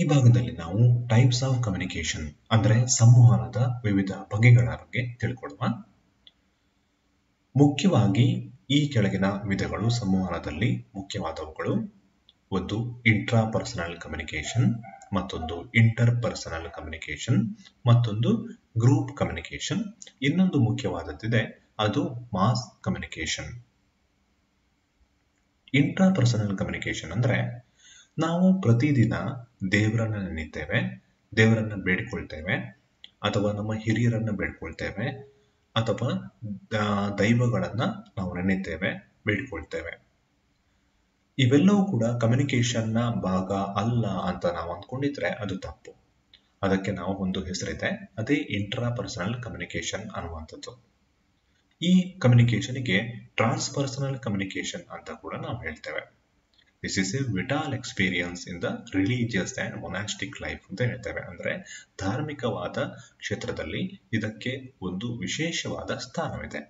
ಈ ಭಾಗದಲ್ಲಿ ನಾವು ಟೈಪ್ಸ್ ಆಫ್ ಕಮ್ಯುನಿಕೇಶನ್ ಅಂದ್ರೆ ಸಂವಹನದ ವಿವಿಧ ಬಗೆಗಳ ಬಗ್ಗೆ ತಿಳ್ಕೊಳ್ಳುವ ಮುಖ್ಯವಾಗಿ ಈ ಕೆಳಗಿನ ವಿಧಗಳು ಸಂವಹನದಲ್ಲಿ ಮುಖ್ಯವಾದವುಗಳು ಒಂದು ಇಂಟ್ರಾ ಪರ್ಸನಲ್ ಕಮ್ಯುನಿಕೇಶನ್ ಮತ್ತೊಂದು ಇಂಟರ್ ಪರ್ಸನಲ್ ಕಮ್ಯುನಿಕೇಶನ್ ಮತ್ತೊಂದು ಗ್ರೂಪ್ ಕಮ್ಯುನಿಕೇಶನ್ ಇನ್ನೊಂದು ಮುಖ್ಯವಾದದ್ದಿದೆ ಅದು mass communication intra personal communication ಅಂದ್ರೆ ನಾವು ಪ್ರತಿದಿನ ದೇವರನ್ನ ನೆನೆಯುತ್ತೇವೆ ದೇವರನ್ನ ಬೇಡಿಕೊಳ್ತೇವೆ ಅಥವಾ ನಮ್ಮ ಹಿರಿಯರನ್ನ ಬೇಡ್ಕೊಳ್ತೇವೆ ಅಥವಾ ದೈವಗಳನ್ನ ನಾವು ನೆನೆಯುತ್ತೇವೆ ಬೇಡಿಕೊಳ್ತೇವೆ ಇವೆಲ್ಲವೂ ಕೂಡ ಕಮ್ಯುನಿಕೇಶನ್ನ ಭಾಗ ಅಲ್ಲ ಅಂತ ನಾವು ಅಂದ್ಕೊಂಡಿದ್ರೆ ಅದು ತಪ್ಪು ಅದಕ್ಕೆ ನಾವು ಒಂದು ಹೆಸರಿದೆ ಅದೇ ಇಂಟ್ರಾ ಪರ್ಸನಲ್ ಕಮ್ಯುನಿಕೇಶನ್ ಅನ್ನುವಂಥದ್ದು ಈ ಕಮ್ಯುನಿಕೇಶನ್ಗೆ ಟ್ರಾನ್ಸ್ಪರ್ಸನಲ್ ಕಮ್ಯುನಿಕೇಶನ್ ಅಂತ ಕೂಡ ನಾವು ಹೇಳ್ತೇವೆ this is a vital experience in the religious and monastic life ಅಂತ ಹೇಳ್ತೇವೆ ಅಂದ್ರೆ ಧಾರ್ಮಿಕವಾದ ಕ್ಷೇತ್ರದಲ್ಲಿ ಇದಕ್ಕೆ ಒಂದು ವಿಶೇಷವಾದ ಸ್ಥಾನವಿದೆ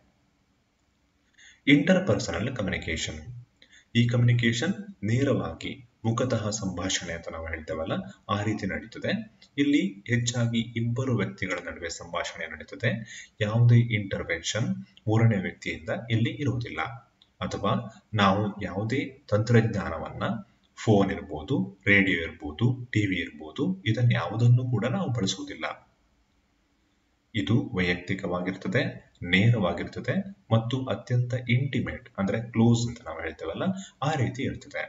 ಇಂಟರ್ ಪರ್ಸನಲ್ ಕಮ್ಯುನಿಕೇಶನ್ ಈ ಕಮ್ಯುನಿಕೇಶನ್ ನೇರವಾಗಿ ಮುಖತಃ ಸಂಭಾಷಣೆ ಅಂತ ನಾವು ಹೇಳ್ತೇವಲ್ಲ ಆ ರೀತಿ ನಡೀತದೆ ಇಲ್ಲಿ ಹೆಚ್ಚಾಗಿ ಇಬ್ಬರು ವ್ಯಕ್ತಿಗಳ ನಡುವೆ ಸಂಭಾಷಣೆ ನಡೀತದೆ ಯಾವುದೇ ಇಂಟರ್ವೆನ್ಷನ್ ಮೂರನೇ ವ್ಯಕ್ತಿಯಿಂದ ಇಲ್ಲಿ ಇರುವುದಿಲ್ಲ ಅಥವಾ ನಾವು ಯಾವುದೇ ತಂತ್ರಜ್ಞಾನವನ್ನ ಫೋನ್ ಇರ್ಬೋದು ರೇಡಿಯೋ ಇರ್ಬೋದು ಟಿವಿ ಇರ್ಬೋದು ಇದನ್ನ ಯಾವುದನ್ನು ಕೂಡ ನಾವು ಬಳಸುವುದಿಲ್ಲ ಇದು ವೈಯಕ್ತಿಕವಾಗಿರ್ತದೆ ನೇರವಾಗಿರ್ತದೆ ಮತ್ತು ಅತ್ಯಂತ ಇಂಟಿಮೇಟ್ ಅಂದ್ರೆ ಕ್ಲೋಸ್ ಅಂತ ನಾವು ಹೇಳ್ತೇವಲ್ಲ ಆ ರೀತಿ ಇರ್ತದೆ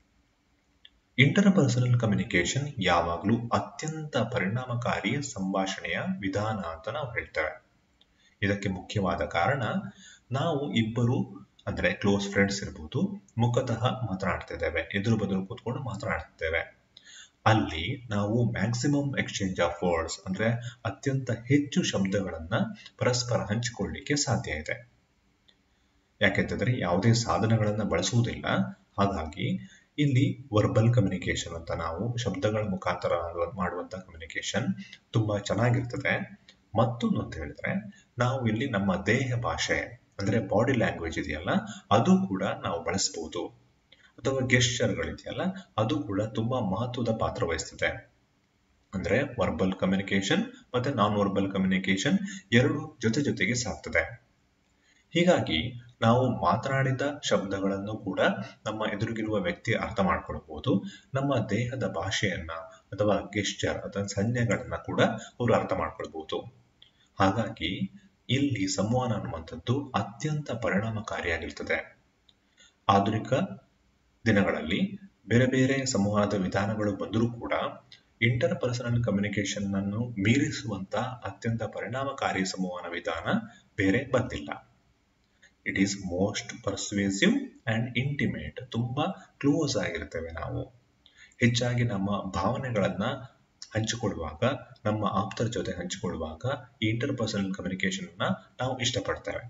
ಇಂಟರ್ ಪರ್ಸನಲ್ ಕಮ್ಯುನಿಕೇಶನ್ ಯಾವಾಗಲೂ ಅತ್ಯಂತ ಪರಿಣಾಮಕಾರಿ ಸಂಭಾಷಣೆಯ ವಿಧಾನ ಅಂತ ನಾವು ಹೇಳ್ತೇವೆ ಇದಕ್ಕೆ ಮುಖ್ಯವಾದ ಕಾರಣ ನಾವು ಇಬ್ಬರು ಅಂದ್ರೆ ಕ್ಲೋಸ್ ಫ್ರೆಂಡ್ಸ್ ಇರ್ಬೋದು ಮುಖತಃ ಮಾತನಾಡ್ತಿದ್ದೇವೆ ಎದುರು ಬದುರು ಕೂತ್ಕೊಂಡು ಮಾತನಾಡ್ತಿದ್ದೇವೆ ಅಲ್ಲಿ ನಾವು ಮ್ಯಾಕ್ಸಿಮಮ್ ಎಕ್ಸ್ಚೇಂಜ್ ಆಫ್ ವರ್ಡ್ಸ್ ಅಂದ್ರೆ ಅತ್ಯಂತ ಹೆಚ್ಚು ಶಬ್ದಗಳನ್ನ ಪರಸ್ಪರ ಹಂಚಿಕೊಳ್ಳಿಕ್ಕೆ ಸಾಧ್ಯ ಇದೆ ಯಾಕೆಂತಂದ್ರೆ ಯಾವುದೇ ಸಾಧನಗಳನ್ನ ಬಳಸುವುದಿಲ್ಲ ಹಾಗಾಗಿ ಇಲ್ಲಿ ವರ್ಬಲ್ ಕಮ್ಯುನಿಕೇಶನ್ ಅಂತ ನಾವು ಶಬ್ದಗಳ ಮುಖಾಂತರ ಮಾಡುವಂತ ಕಮ್ಯುನಿಕೇಶನ್ ತುಂಬಾ ಚೆನ್ನಾಗಿರ್ತದೆ ಮತ್ತೊಂದು ಅಂತ ಹೇಳಿದ್ರೆ ನಾವು ಇಲ್ಲಿ ನಮ್ಮ ದೇಹ ಭಾಷೆ ಅಂದ್ರೆ ಬಾಡಿ ಲ್ಯಾಂಗ್ವೇಜ್ ಇದೆಯಲ್ಲ ಅದು ಕೂಡ ನಾವು ಬಳಸಬಹುದು ಅಥವಾ ಗೆಸ್ಚರ್ಗಳಿದೆಯಲ್ಲ ಅದು ಕೂಡ ತುಂಬಾ ಮಹತ್ವದ ಪಾತ್ರ ವಹಿಸ್ತದೆ ಅಂದ್ರೆ ವರ್ಬಲ್ ಕಮ್ಯುನಿಕೇಶನ್ ಮತ್ತೆ ನಾನ್ ವರ್ಬಲ್ ಕಮ್ಯುನಿಕೇಶನ್ ಎರಡು ಜೊತೆ ಜೊತೆಗೆ ಸಾಗ್ತದೆ ಹೀಗಾಗಿ ನಾವು ಮಾತನಾಡಿದ ಶಬ್ದಗಳನ್ನು ಕೂಡ ನಮ್ಮ ಎದುರಿಗಿರುವ ವ್ಯಕ್ತಿ ಅರ್ಥ ಮಾಡ್ಕೊಳ್ಬಹುದು ನಮ್ಮ ದೇಹದ ಭಾಷೆಯನ್ನ ಅಥವಾ ಗೆಸ್ಚರ್ ಅಥವಾ ಸಂಜ್ಞೆಗಳನ್ನ ಕೂಡ ಅವರು ಅರ್ಥ ಮಾಡ್ಕೊಳ್ಬಹುದು ಹಾಗಾಗಿ ಇಲ್ಲಿ ಸಂವಹನ ಅನ್ನುವಂಥದ್ದು ಅತ್ಯಂತ ಪರಿಣಾಮಕಾರಿಯಾಗಿರ್ತದೆ ಆಧುನಿಕ ದಿನಗಳಲ್ಲಿ ಬೇರೆ ಬೇರೆ ಸಂವಹನದ ವಿಧಾನಗಳು ಬಂದರೂ ಕೂಡ ಇಂಟರ್ ಪರ್ಸನಲ್ ಕಮ್ಯುನಿಕೇಶನ್ ಅನ್ನು ಮೀರಿಸುವಂತ ಅತ್ಯಂತ ಪರಿಣಾಮಕಾರಿ ಸಂವಹನ ವಿಧಾನ ಬೇರೆ ಬಂದಿಲ್ಲ it is most persuasive and intimate ತುಂಬಾ ಕ್ಲೋಸ್ ಆಗಿರ್ತೇವೆ ನಾವು ಹೆಚ್ಚಾಗಿ ನಮ್ಮ ಭಾವನೆಗಳನ್ನ ಹಂಚಿಕೊಳ್ಳುವಾಗ ನಮ್ಮ ಆಪ್ತರ ಜೊತೆ ಹಂಚಿಕೊಳ್ಳುವಾಗ ಈ ಇಂಟರ್ ಪರ್ಸನಲ್ ಕಮ್ಯುನಿಕೇಶನ್ ಅನ್ನ ನಾವು ಇಷ್ಟಪಡ್ತೇವೆ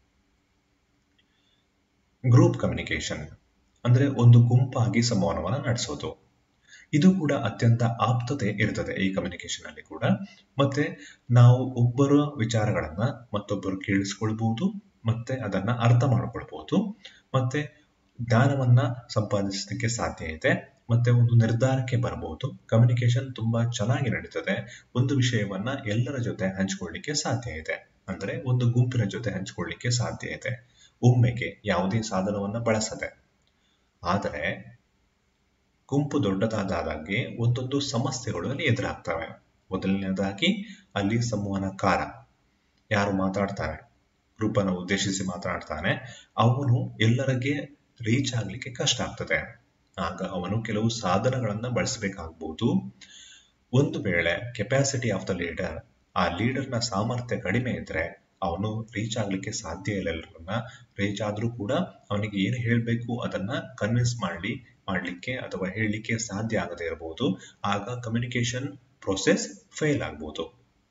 ಗ್ರೂಪ್ ಕಮ್ಯುನಿಕೇಶನ್ ಅಂದ್ರೆ ಒಂದು ಗುಂಪಾಗಿ ಸಂವಹನವನ್ನ ನಡೆಸೋದು ಇದು ಕೂಡ ಅತ್ಯಂತ ಆಪ್ತತೆ ಇರ್ತದೆ ಈ ಕಮ್ಯುನಿಕೇಶನ್ ಅಲ್ಲಿ ಕೂಡ ಮತ್ತೆ ನಾವು ಒಬ್ಬರ ವಿಚಾರಗಳನ್ನ ಮತ್ತೊಬ್ಬರು ಕೇಳಿಸ್ಕೊಳ್ಬಹುದು ಮತ್ತೆ ಅದನ್ನ ಅರ್ಥ ಮಾಡ್ಕೊಳ್ಬಹುದು ಮತ್ತೆ ಜ್ಞಾನವನ್ನ ಸಂಪಾದಿಸಲಿಕ್ಕೆ ಸಾಧ್ಯ ಇದೆ ಮತ್ತೆ ಒಂದು ನಿರ್ಧಾರಕ್ಕೆ ಬರಬಹುದು ಕಮ್ಯುನಿಕೇಶನ್ ತುಂಬಾ ಚೆನ್ನಾಗಿ ನಡೀತದೆ ಒಂದು ವಿಷಯವನ್ನ ಎಲ್ಲರ ಜೊತೆ ಹಂಚಿಕೊಳ್ಳಿಕ್ಕೆ ಸಾಧ್ಯ ಇದೆ ಅಂದ್ರೆ ಒಂದು ಗುಂಪಿನ ಜೊತೆ ಹಂಚಿಕೊಳ್ಳಿಕ್ಕೆ ಸಾಧ್ಯ ಇದೆ ಒಮ್ಮೆಗೆ ಯಾವುದೇ ಸಾಧನವನ್ನ ಬಳಸದೆ ಆದರೆ ಗುಂಪು ದೊಡ್ಡದಾದಾಗೆ ಒಂದೊಂದು ಸಮಸ್ಯೆಗಳು ಅಲ್ಲಿ ಎದುರಾಗ್ತವೆ ಮೊದಲನೇದಾಗಿ ಅಲ್ಲಿ ಸಂವಹನಕಾರ ಯಾರು ಮಾತಾಡ್ತಾರೆ ಗ್ರೂಪನ್ನು ಉದ್ದೇಶಿಸಿ ಮಾತನಾಡ್ತಾನೆ ಅವನು ಎಲ್ಲರಿಗೆ ರೀಚ್ ಆಗ್ಲಿಕ್ಕೆ ಕಷ್ಟ ಆಗ್ತದೆ ಆಗ ಅವನು ಕೆಲವು ಸಾಧನಗಳನ್ನ ಬಳಸಬೇಕಾಗಬಹುದು ಒಂದು ವೇಳೆ ಕೆಪಾಸಿಟಿ ಆಫ್ ದ ಲೀಡರ್ ಆ ಲೀಡರ್ನ ಸಾಮರ್ಥ್ಯ ಕಡಿಮೆ ಇದ್ರೆ ಅವನು ರೀಚ್ ಆಗ್ಲಿಕ್ಕೆ ಸಾಧ್ಯ ಇಲ್ಲ ಎಲ್ಲರನ್ನ ರೀಚ್ ಆದ್ರೂ ಕೂಡ ಅವನಿಗೆ ಏನು ಹೇಳಬೇಕು ಅದನ್ನ ಕನ್ವಿನ್ಸ್ ಮಾಡಲಿ ಮಾಡ್ಲಿಕ್ಕೆ ಅಥವಾ ಹೇಳಲಿಕ್ಕೆ ಸಾಧ್ಯ ಆಗದೆ ಇರಬಹುದು ಆಗ ಕಮ್ಯುನಿಕೇಶನ್ ಪ್ರೊಸೆಸ್ ಫೇಲ್ ಆಗ್ಬೋದು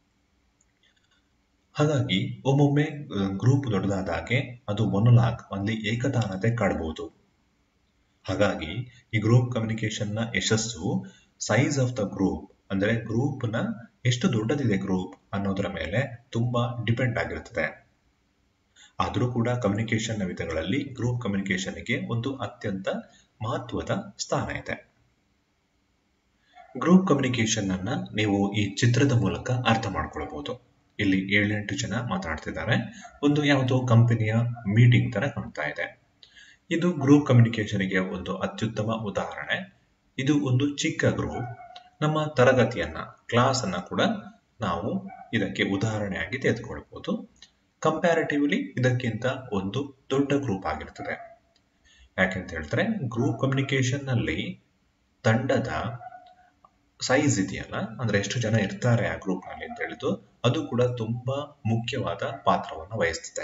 ಹಾಗಾಗಿ ಒಮ್ಮೊಮ್ಮೆ ಗ್ರೂಪ್ ದೊಡ್ಡದಾದಾಗೆ ಅದು ಮೊನೊಲಾಗ್ ಅಲ್ಲಿ ಏಕತಾನತೆ ಕಾಡಬಹುದು ಹಾಗಾಗಿ ಈ ಗ್ರೂಪ್ ಕಮ್ಯುನಿಕೇಶನ್ ನ ಯಶಸ್ಸು ಸೈಜ್ ಆಫ್ ದ ಗ್ರೂಪ್ ಅಂದ್ರೆ ಗ್ರೂಪ್ ನ ಎಷ್ಟು ದೊಡ್ಡದಿದೆ ಗ್ರೂಪ್ ಅನ್ನೋದರ ಮೇಲೆ ತುಂಬಾ ಡಿಪೆಂಡ್ ಆಗಿರುತ್ತದೆ ಆದರೂ ಕೂಡ ಕಮ್ಯುನಿಕೇಶನ್ ನ ವಿಧಗಳಲ್ಲಿ ಗ್ರೂಪ್ ಕಮ್ಯುನಿಕೇಶನ್ಗೆ ಒಂದು ಅತ್ಯಂತ ಮಹತ್ವದ ಸ್ಥಾನ ಇದೆ ಗ್ರೂಪ್ ಕಮ್ಯುನಿಕೇಶನ್ ಅನ್ನ ನೀವು ಈ ಚಿತ್ರದ ಮೂಲಕ ಅರ್ಥ ಮಾಡ್ಕೊಳ್ಬಹುದು ಇಲ್ಲಿ ಏಳೆಂಟು ಜನ ಮಾತಾಡ್ತಿದ್ದಾರೆ ಒಂದು ಯಾವುದೋ ಕಂಪನಿಯ ಮೀಟಿಂಗ್ ತರ ಕಾಣ್ತಾ ಇದೆ ಇದು ಗ್ರೂಪ್ ಕಮ್ಯುನಿಕೇಶನ್ಗೆ ಒಂದು ಅತ್ಯುತ್ತಮ ಉದಾಹರಣೆ ಇದು ಒಂದು ಚಿಕ್ಕ ಗ್ರೂಪ್ ನಮ್ಮ ತರಗತಿಯನ್ನ ಕ್ಲಾಸ್ ಅನ್ನ ಕೂಡ ನಾವು ಇದಕ್ಕೆ ಉದಾಹರಣೆಯಾಗಿ ತೆಗೆದುಕೊಳ್ಬಹುದು ಕಂಪ್ಯಾರಿಟಿವ್ಲಿ ಇದಕ್ಕಿಂತ ಒಂದು ದೊಡ್ಡ ಗ್ರೂಪ್ ಆಗಿರ್ತದೆ ಯಾಕೆಂತ ಹೇಳಿದ್ರೆ ಗ್ರೂಪ್ ಕಮ್ಯುನಿಕೇಶನ್ ನಲ್ಲಿ ತಂಡದ ಸೈಜ್ ಇದೆಯಲ್ಲ ಅಂದ್ರೆ ಎಷ್ಟು ಜನ ಇರ್ತಾರೆ ಆ ಗ್ರೂಪ್ ನಲ್ಲಿ ಅಂತ ಹೇಳಿದ್ದು ಅದು ಕೂಡ ತುಂಬಾ ಮುಖ್ಯವಾದ ಪಾತ್ರವನ್ನು ವಹಿಸ್ತದೆ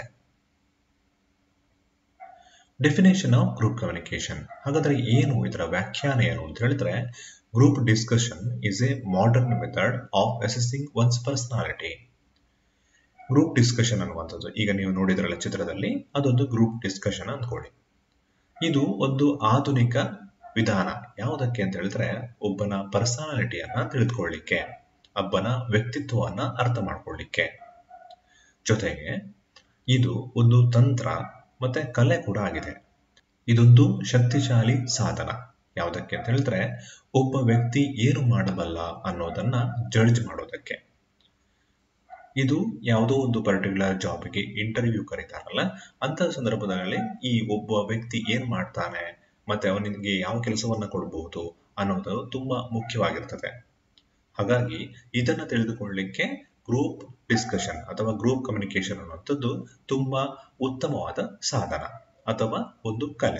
ಡೆಫಿನೇಷನ್ ಆಫ್ ಗ್ರೂಪ್ ಕಮ್ಯುನಿಕೇಶನ್ ಹಾಗಾದ್ರೆ ಏನು ಇದರ ವ್ಯಾಖ್ಯಾನ ಏನು ಅಂತ ಹೇಳಿದ್ರೆ group discussion is a modern method of assessing one's personality group discussion ಅನ್ನುವಂಥದ್ದು ಈಗ ನೀವು ನೋಡಿದ್ರಲ್ಲ ಚಿತ್ರದಲ್ಲಿ ಅದೊಂದು ಗ್ರೂಪ್ ಡಿಸ್ಕಷನ್ ಅಂದ್ಕೊಳ್ಳಿ ಇದು ಒಂದು ಆಧುನಿಕ ವಿಧಾನ ಯಾವುದಕ್ಕೆ ಅಂತ ಹೇಳಿದ್ರೆ ಒಬ್ಬನ ಪರ್ಸನಾಲಿಟಿಯನ್ನ ತಿಳಿದುಕೊಳ್ಳಿಕ್ಕೆ ಒಬ್ಬನ ವ್ಯಕ್ತಿತ್ವವನ್ನ ಅರ್ಥ ಮಾಡ್ಕೊಳ್ಳಿಕ್ಕೆ ಜೊತೆಗೆ ಇದು ಒಂದು ತಂತ್ರ ಮತ್ತೆ ಕಲೆ ಕೂಡ ಆಗಿದೆ ಇದೊಂದು ಶಕ್ತಿಶಾಲಿ ಸಾಧನ ಯಾವುದಕ್ಕೆ ಅಂತ ಹೇಳಿದ್ರೆ ಒಬ್ಬ ವ್ಯಕ್ತಿ ಏನು ಮಾಡಬಲ್ಲ ಅನ್ನೋದನ್ನ ಜಡ್ಜ್ ಮಾಡೋದಕ್ಕೆ ಇದು ಯಾವುದೋ ಒಂದು ಪರ್ಟಿಕ್ಯುಲರ್ ಜಾಬ್ಗೆ ಇಂಟರ್ವ್ಯೂ ಕರೀತಾರಲ್ಲ ಅಂತ ಸಂದರ್ಭದಲ್ಲಿ ಈ ಒಬ್ಬ ವ್ಯಕ್ತಿ ಏನ್ ಮಾಡ್ತಾನೆ ಮತ್ತೆ ಅವನಿಗೆ ಯಾವ ಕೆಲಸವನ್ನ ಕೊಡಬಹುದು ಅನ್ನೋದು ತುಂಬಾ ಮುಖ್ಯವಾಗಿರ್ತದೆ ಹಾಗಾಗಿ ಇದನ್ನ ತಿಳಿದುಕೊಳ್ಳಲಿಕ್ಕೆ ಗ್ರೂಪ್ ಡಿಸ್ಕಷನ್ ಅಥವಾ ಗ್ರೂಪ್ ಕಮ್ಯುನಿಕೇಶನ್ ಅನ್ನುವಂಥದ್ದು ತುಂಬಾ ಉತ್ತಮವಾದ ಸಾಧನ ಅಥವಾ ಒಂದು ಕಲೆ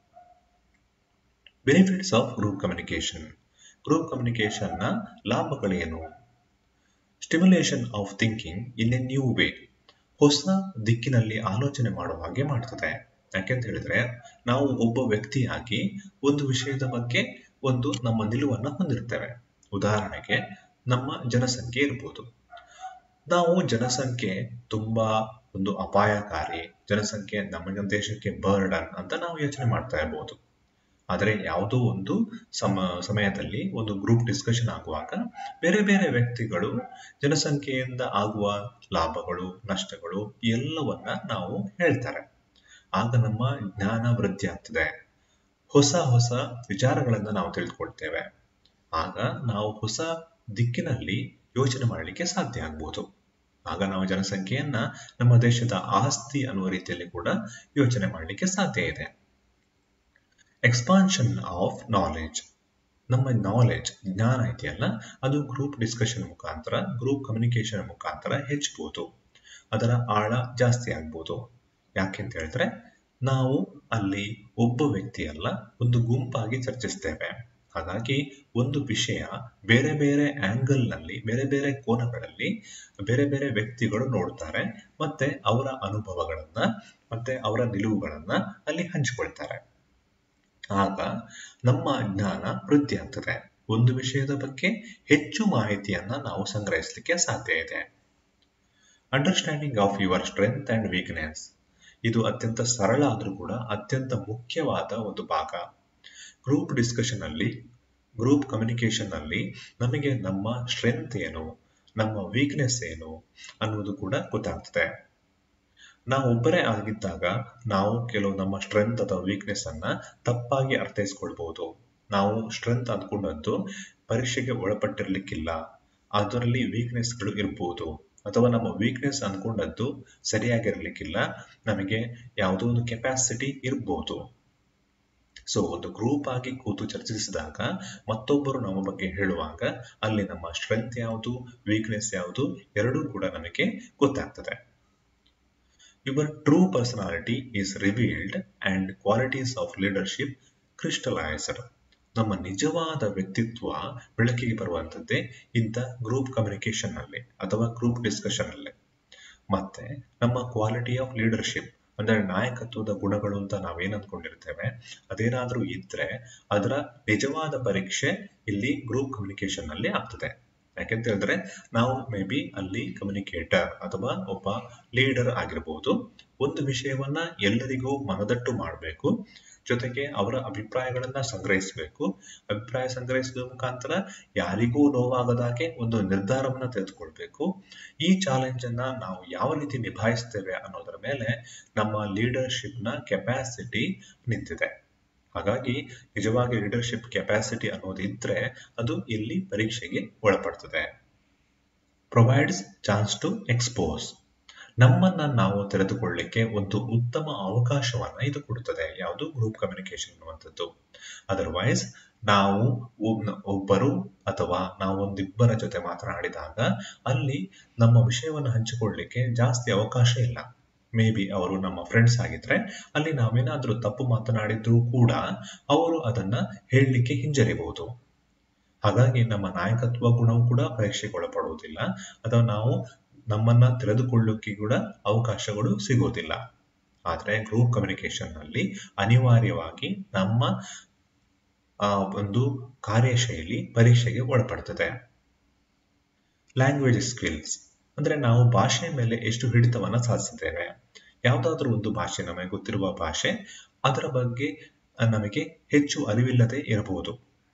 benefits of group communication group communication ನ ಲಾಭಗಳೇನು stimulation of thinking in a new way ಹೊಸ ದಿಕ್ಕಿನಲ್ಲಿ ಆಲೋಚನೆ ಮಾಡುವ ಹಾಗೆ ಮಾಡ್ತದೆ ಯಾಕೆಂತ ಹೇಳಿದ್ರೆ ನಾವು ಒಬ್ಬ ವ್ಯಕ್ತಿಯಾಗಿ ಒಂದು ವಿಷಯದ ಬಗ್ಗೆ ಒಂದು ನಮ್ಮ ನಿಲುವನ್ನು ಹೊಂದಿರ್ತೇವೆ ಉದಾಹರಣೆಗೆ ನಮ್ಮ ಜನಸಂಖ್ಯೆ ಇರ್ಬೋದು ನಾವು ಜನಸಂಖ್ಯೆ ತುಂಬಾ ಒಂದು ಅಪಾಯಕಾರಿ ಜನಸಂಖ್ಯೆ ನಮ್ಮ ದೇಶಕ್ಕೆ ಬರ್ಡನ್ ಅಂತ ನಾವು ಯೋಚನೆ ಮಾಡ್ತಾ ಇರ್ಬೋದು ಆದರೆ ಯಾವುದೋ ಒಂದು ಸಮ ಸಮಯದಲ್ಲಿ ಒಂದು ಗ್ರೂಪ್ ಡಿಸ್ಕಷನ್ ಆಗುವಾಗ ಬೇರೆ ಬೇರೆ ವ್ಯಕ್ತಿಗಳು ಜನಸಂಖ್ಯೆಯಿಂದ ಆಗುವ ಲಾಭಗಳು ನಷ್ಟಗಳು ಎಲ್ಲವನ್ನ ನಾವು ಹೇಳ್ತಾರೆ ಆಗ ನಮ್ಮ ಜ್ಞಾನ ವೃದ್ಧಿ ಆಗ್ತದೆ ಹೊಸ ಹೊಸ ವಿಚಾರಗಳನ್ನ ನಾವು ತಿಳಿದುಕೊಳ್ತೇವೆ ಆಗ ನಾವು ಹೊಸ ದಿಕ್ಕಿನಲ್ಲಿ ಯೋಚನೆ ಮಾಡಲಿಕ್ಕೆ ಸಾಧ್ಯ ಆಗ್ಬೋದು ಆಗ ನಾವು ಜನಸಂಖ್ಯೆಯನ್ನ ನಮ್ಮ ದೇಶದ ಆಸ್ತಿ ಅನ್ನುವ ರೀತಿಯಲ್ಲಿ ಕೂಡ ಯೋಚನೆ ಮಾಡಲಿಕ್ಕೆ ಸಾಧ್ಯ ಇದೆ ಎಕ್ಸ್ಪಾನ್ಷನ್ ಆಫ್ ನಾಲೆಜ್ ನಮ್ಮ ನಾಲೆಜ್ ಜ್ಞಾನ ಇದೆಯಲ್ಲ ಅದು ಗ್ರೂಪ್ ಡಿಸ್ಕಷನ್ ಮುಖಾಂತರ ಗ್ರೂಪ್ ಕಮ್ಯುನಿಕೇಶನ್ ಮುಖಾಂತರ ಹೆಚ್ಚಬಹುದು ಅದರ ಆಳ ಜಾಸ್ತಿ ಆಗ್ಬೋದು ಯಾಕೆಂತ ಹೇಳಿದ್ರೆ ನಾವು ಅಲ್ಲಿ ಒಬ್ಬ ವ್ಯಕ್ತಿ ಅಲ್ಲ ಒಂದು ಗುಂಪಾಗಿ ಚರ್ಚಿಸ್ತೇವೆ ಹಾಗಾಗಿ ಒಂದು ವಿಷಯ ಬೇರೆ ಬೇರೆ ಆಂಗಲ್ ನಲ್ಲಿ ಬೇರೆ ಬೇರೆ ಕೋನಗಳಲ್ಲಿ ಬೇರೆ ಬೇರೆ ವ್ಯಕ್ತಿಗಳು ನೋಡ್ತಾರೆ ಮತ್ತೆ ಅವರ ಅನುಭವಗಳನ್ನ ಮತ್ತೆ ಅವರ ನಿಲುವುಗಳನ್ನ ಅಲ್ಲಿ ಹಂಚಿಕೊಳ್ತಾರೆ ಆಗ ನಮ್ಮ ಜ್ಞಾನ ವೃದ್ಧಿ ಆಗ್ತದೆ ಒಂದು ವಿಷಯದ ಬಗ್ಗೆ ಹೆಚ್ಚು ಮಾಹಿತಿಯನ್ನ ನಾವು ಸಂಗ್ರಹಿಸಲಿಕ್ಕೆ ಸಾಧ್ಯ ಇದೆ understanding of your strength and weakness ಇದು ಅತ್ಯಂತ ಸರಳ ಆದ್ರೂ ಕೂಡ ಅತ್ಯಂತ ಮುಖ್ಯವಾದ ಒಂದು ಭಾಗ ಗ್ರೂಪ್ ಡಿಸ್ಕಷನ್ ಅಲ್ಲಿ ಗ್ರೂಪ್ ಕಮ್ಯುನಿಕೇಶನ್ ಅಲ್ಲಿ ನಮಗೆ ನಮ್ಮ ಸ್ಟ್ರೆಂತ್ ಏನು ನಮ್ಮ ವೀಕ್ನೆಸ್ ಏನು ಅನ್ನೋದು ಕೂಡ ಗೊತ್ತಾಗ್ತದೆ ನಾವು ಒಬ್ಬರೇ ಆಗಿದ್ದಾಗ ನಾವು ಕೆಲವು ನಮ್ಮ ಸ್ಟ್ರೆಂತ್ ಅಥವಾ ವೀಕ್ನೆಸ್ ಅನ್ನ ತಪ್ಪಾಗಿ ಅರ್ಥೈಸ್ಕೊಳ್ಬಹುದು ನಾವು ಸ್ಟ್ರೆಂತ್ ಅಂದ್ಕೊಂಡದ್ದು ಪರೀಕ್ಷೆಗೆ ಒಳಪಟ್ಟಿರ್ಲಿಕ್ಕಿಲ್ಲ ಅದರಲ್ಲಿ ವೀಕ್ನೆಸ್ಗಳು ಇರ್ಬೋದು ಅಥವಾ ನಮ್ಮ ವೀಕ್ನೆಸ್ ಅನ್ಕೊಂಡದ್ದು ಸರಿಯಾಗಿರ್ಲಿಕ್ಕಿಲ್ಲ ನಮಗೆ ಯಾವುದೋ ಒಂದು ಕೆಪಾಸಿಟಿ ಇರ್ಬೋದು ಸೊ ಒಂದು ಗ್ರೂಪ್ ಆಗಿ ಕೂತು ಚರ್ಚಿಸಿದಾಗ ಮತ್ತೊಬ್ಬರು ನಮ್ಮ ಬಗ್ಗೆ ಹೇಳುವಾಗ ಅಲ್ಲಿ ನಮ್ಮ ಸ್ಟ್ರೆಂತ್ ಯಾವುದು ವೀಕ್ನೆಸ್ ಯಾವುದು ಎರಡೂ ಕೂಡ ನಮಗೆ ಗೊತ್ತಾಗ್ತದೆ your true personality is revealed and qualities of leadership crystallised ನಮ್ಮ ನಿಜವಾದ ವ್ಯಕ್ತಿತ್ವ ಬೆಳಕಿಗೆ ಬರುವಂತದ್ದೇ ಇಂಥ ಗ್ರೂಪ್ ಕಮ್ಯುನಿಕೇಶನ್ ನಲ್ಲಿ ಅಥವಾ ಗ್ರೂಪ್ ಡಿಸ್ಕಷನ್ ಅಲ್ಲಿ ಮತ್ತೆ ನಮ್ಮ ಕ್ವಾಲಿಟಿ ಆಫ್ ಲೀಡರ್ಶಿಪ್ ಅಂದ್ರೆ ನಾಯಕತ್ವದ ಗುಣಗಳು ಅಂತ ನಾವೇನ್ ಅಂದ್ಕೊಂಡಿರ್ತೇವೆ ಅದೇನಾದ್ರೂ ಇದ್ರೆ ಅದರ ನಿಜವಾದ ಪರೀಕ್ಷೆ ಇಲ್ಲಿ ಗ್ರೂಪ್ ಕಮ್ಯುನಿಕೇಶನ್ ನಲ್ಲಿ ಆಗ್ತದೆ ಯಾಕೆಂತ ಹೇಳಿದ್ರೆ ನಾವು ಮೇ ಬಿ ಅಲ್ಲಿ ಕಮ್ಯುನಿಕೇಟರ್ ಅಥವಾ ಒಬ್ಬ ಲೀಡರ್ ಆಗಿರ್ಬೋದು ಒಂದು ವಿಷಯವನ್ನ ಎಲ್ಲರಿಗೂ ಮನದಟ್ಟು ಮಾಡಬೇಕು ಜೊತೆಗೆ ಅವರ ಅಭಿಪ್ರಾಯಗಳನ್ನ ಸಂಗ್ರಹಿಸಬೇಕು ಅಭಿಪ್ರಾಯ ಸಂಗ್ರಹಿಸುವ ಮುಖಾಂತರ ಯಾರಿಗೂ ನೋವಾಗದಾಗೆ ಒಂದು ನಿರ್ಧಾರವನ್ನ ತೆಗೆದುಕೊಳ್ಬೇಕು ಈ ಚಾಲೆಂಜ್ ಅನ್ನ ನಾವು ಯಾವ ರೀತಿ ನಿಭಾಯಿಸ್ತೇವೆ ಅನ್ನೋದರ ಮೇಲೆ ನಮ್ಮ ಲೀಡರ್ಶಿಪ್ ನ ಕೆಪಾಸಿಟಿ ನಿಂತಿದೆ ಹಾಗಾಗಿ ನಿಜವಾಗಿ ಲೀಡರ್ಶಿಪ್ ಕೆಪಾಸಿಟಿ ಅನ್ನೋದಿದ್ರೆ ಅದು ಇಲ್ಲಿ ಪರೀಕ್ಷೆಗೆ ಒಳಪಡ್ತದೆ ಪ್ರೊವೈಡ್ಸ್ ಚಾನ್ಸ್ ಟು ಎಕ್ಸ್ಪೋಸ್ ನಮ್ಮನ್ನ ನಾವು ತೆರೆದುಕೊಳ್ಳಿಕ್ಕೆ ಒಂದು ಉತ್ತಮ ಅವಕಾಶವನ್ನ ಇದು ಕೊಡುತ್ತದೆ ಯಾವುದು ಗ್ರೂಪ್ ಕಮ್ಯುನಿಕೇಶನ್ ಅನ್ನುವಂಥದ್ದು ಅದರ್ವೈಸ್ ನಾವು ಒಬ್ಬರು ಅಥವಾ ನಾವು ಒಂದಿಬ್ಬರ ಜೊತೆ ಮಾತನಾಡಿದಾಗ ಅಲ್ಲಿ ನಮ್ಮ ವಿಷಯವನ್ನು ಹಂಚಿಕೊಳ್ಳಿಕ್ಕೆ ಜಾಸ್ತಿ ಅವಕಾಶ ಇಲ್ಲ ಮೇ ಬಿ ಅವರು ನಮ್ಮ ಫ್ರೆಂಡ್ಸ್ ಆಗಿದ್ರೆ ಅಲ್ಲಿ ನಾವೇನಾದ್ರೂ ತಪ್ಪು ಮಾತನಾಡಿದ್ರೂ ಕೂಡ ಅವರು ಅದನ್ನ ಹೇಳಲಿಕ್ಕೆ ಹಿಂಜರಿಬಹುದು ಹಾಗಾಗಿ ನಮ್ಮ ನಾಯಕತ್ವ ಗುಣವು ಕೂಡ ಪರೀಕ್ಷೆಗೆ ಒಳಪಡುವುದಿಲ್ಲ ಅಥವಾ ನಾವು ನಮ್ಮನ್ನ ತಿಳಿದುಕೊಳ್ಳೋಕೆ ಕೂಡ ಅವಕಾಶಗಳು ಸಿಗೋದಿಲ್ಲ ಆದರೆ ಗ್ರೂಪ್ ಕಮ್ಯುನಿಕೇಶನ್ ನಲ್ಲಿ ಅನಿವಾರ್ಯವಾಗಿ ನಮ್ಮ ಆ ಒಂದು ಕಾರ್ಯಶೈಲಿ ಪರೀಕ್ಷೆಗೆ ಒಳಪಡ್ತದೆ ಲ್ಯಾಂಗ್ವೇಜ್ ಸ್ಕಿಲ್ಸ್ ಅಂದ್ರೆ ನಾವು ಭಾಷೆ ಮೇಲೆ ಎಷ್ಟು ಹಿಡಿತವನ್ನ ಸಾಧಿಸಿದ್ದೇವೆ ಯಾವುದಾದ್ರೂ ಒಂದು ಭಾಷೆ ನಮಗೆ ಗೊತ್ತಿರುವ ಭಾಷೆ ಅದರ ಬಗ್ಗೆ ನಮಗೆ ಹೆಚ್ಚು ಅರಿವಿಲ್ಲದೆ ಇರಬಹುದು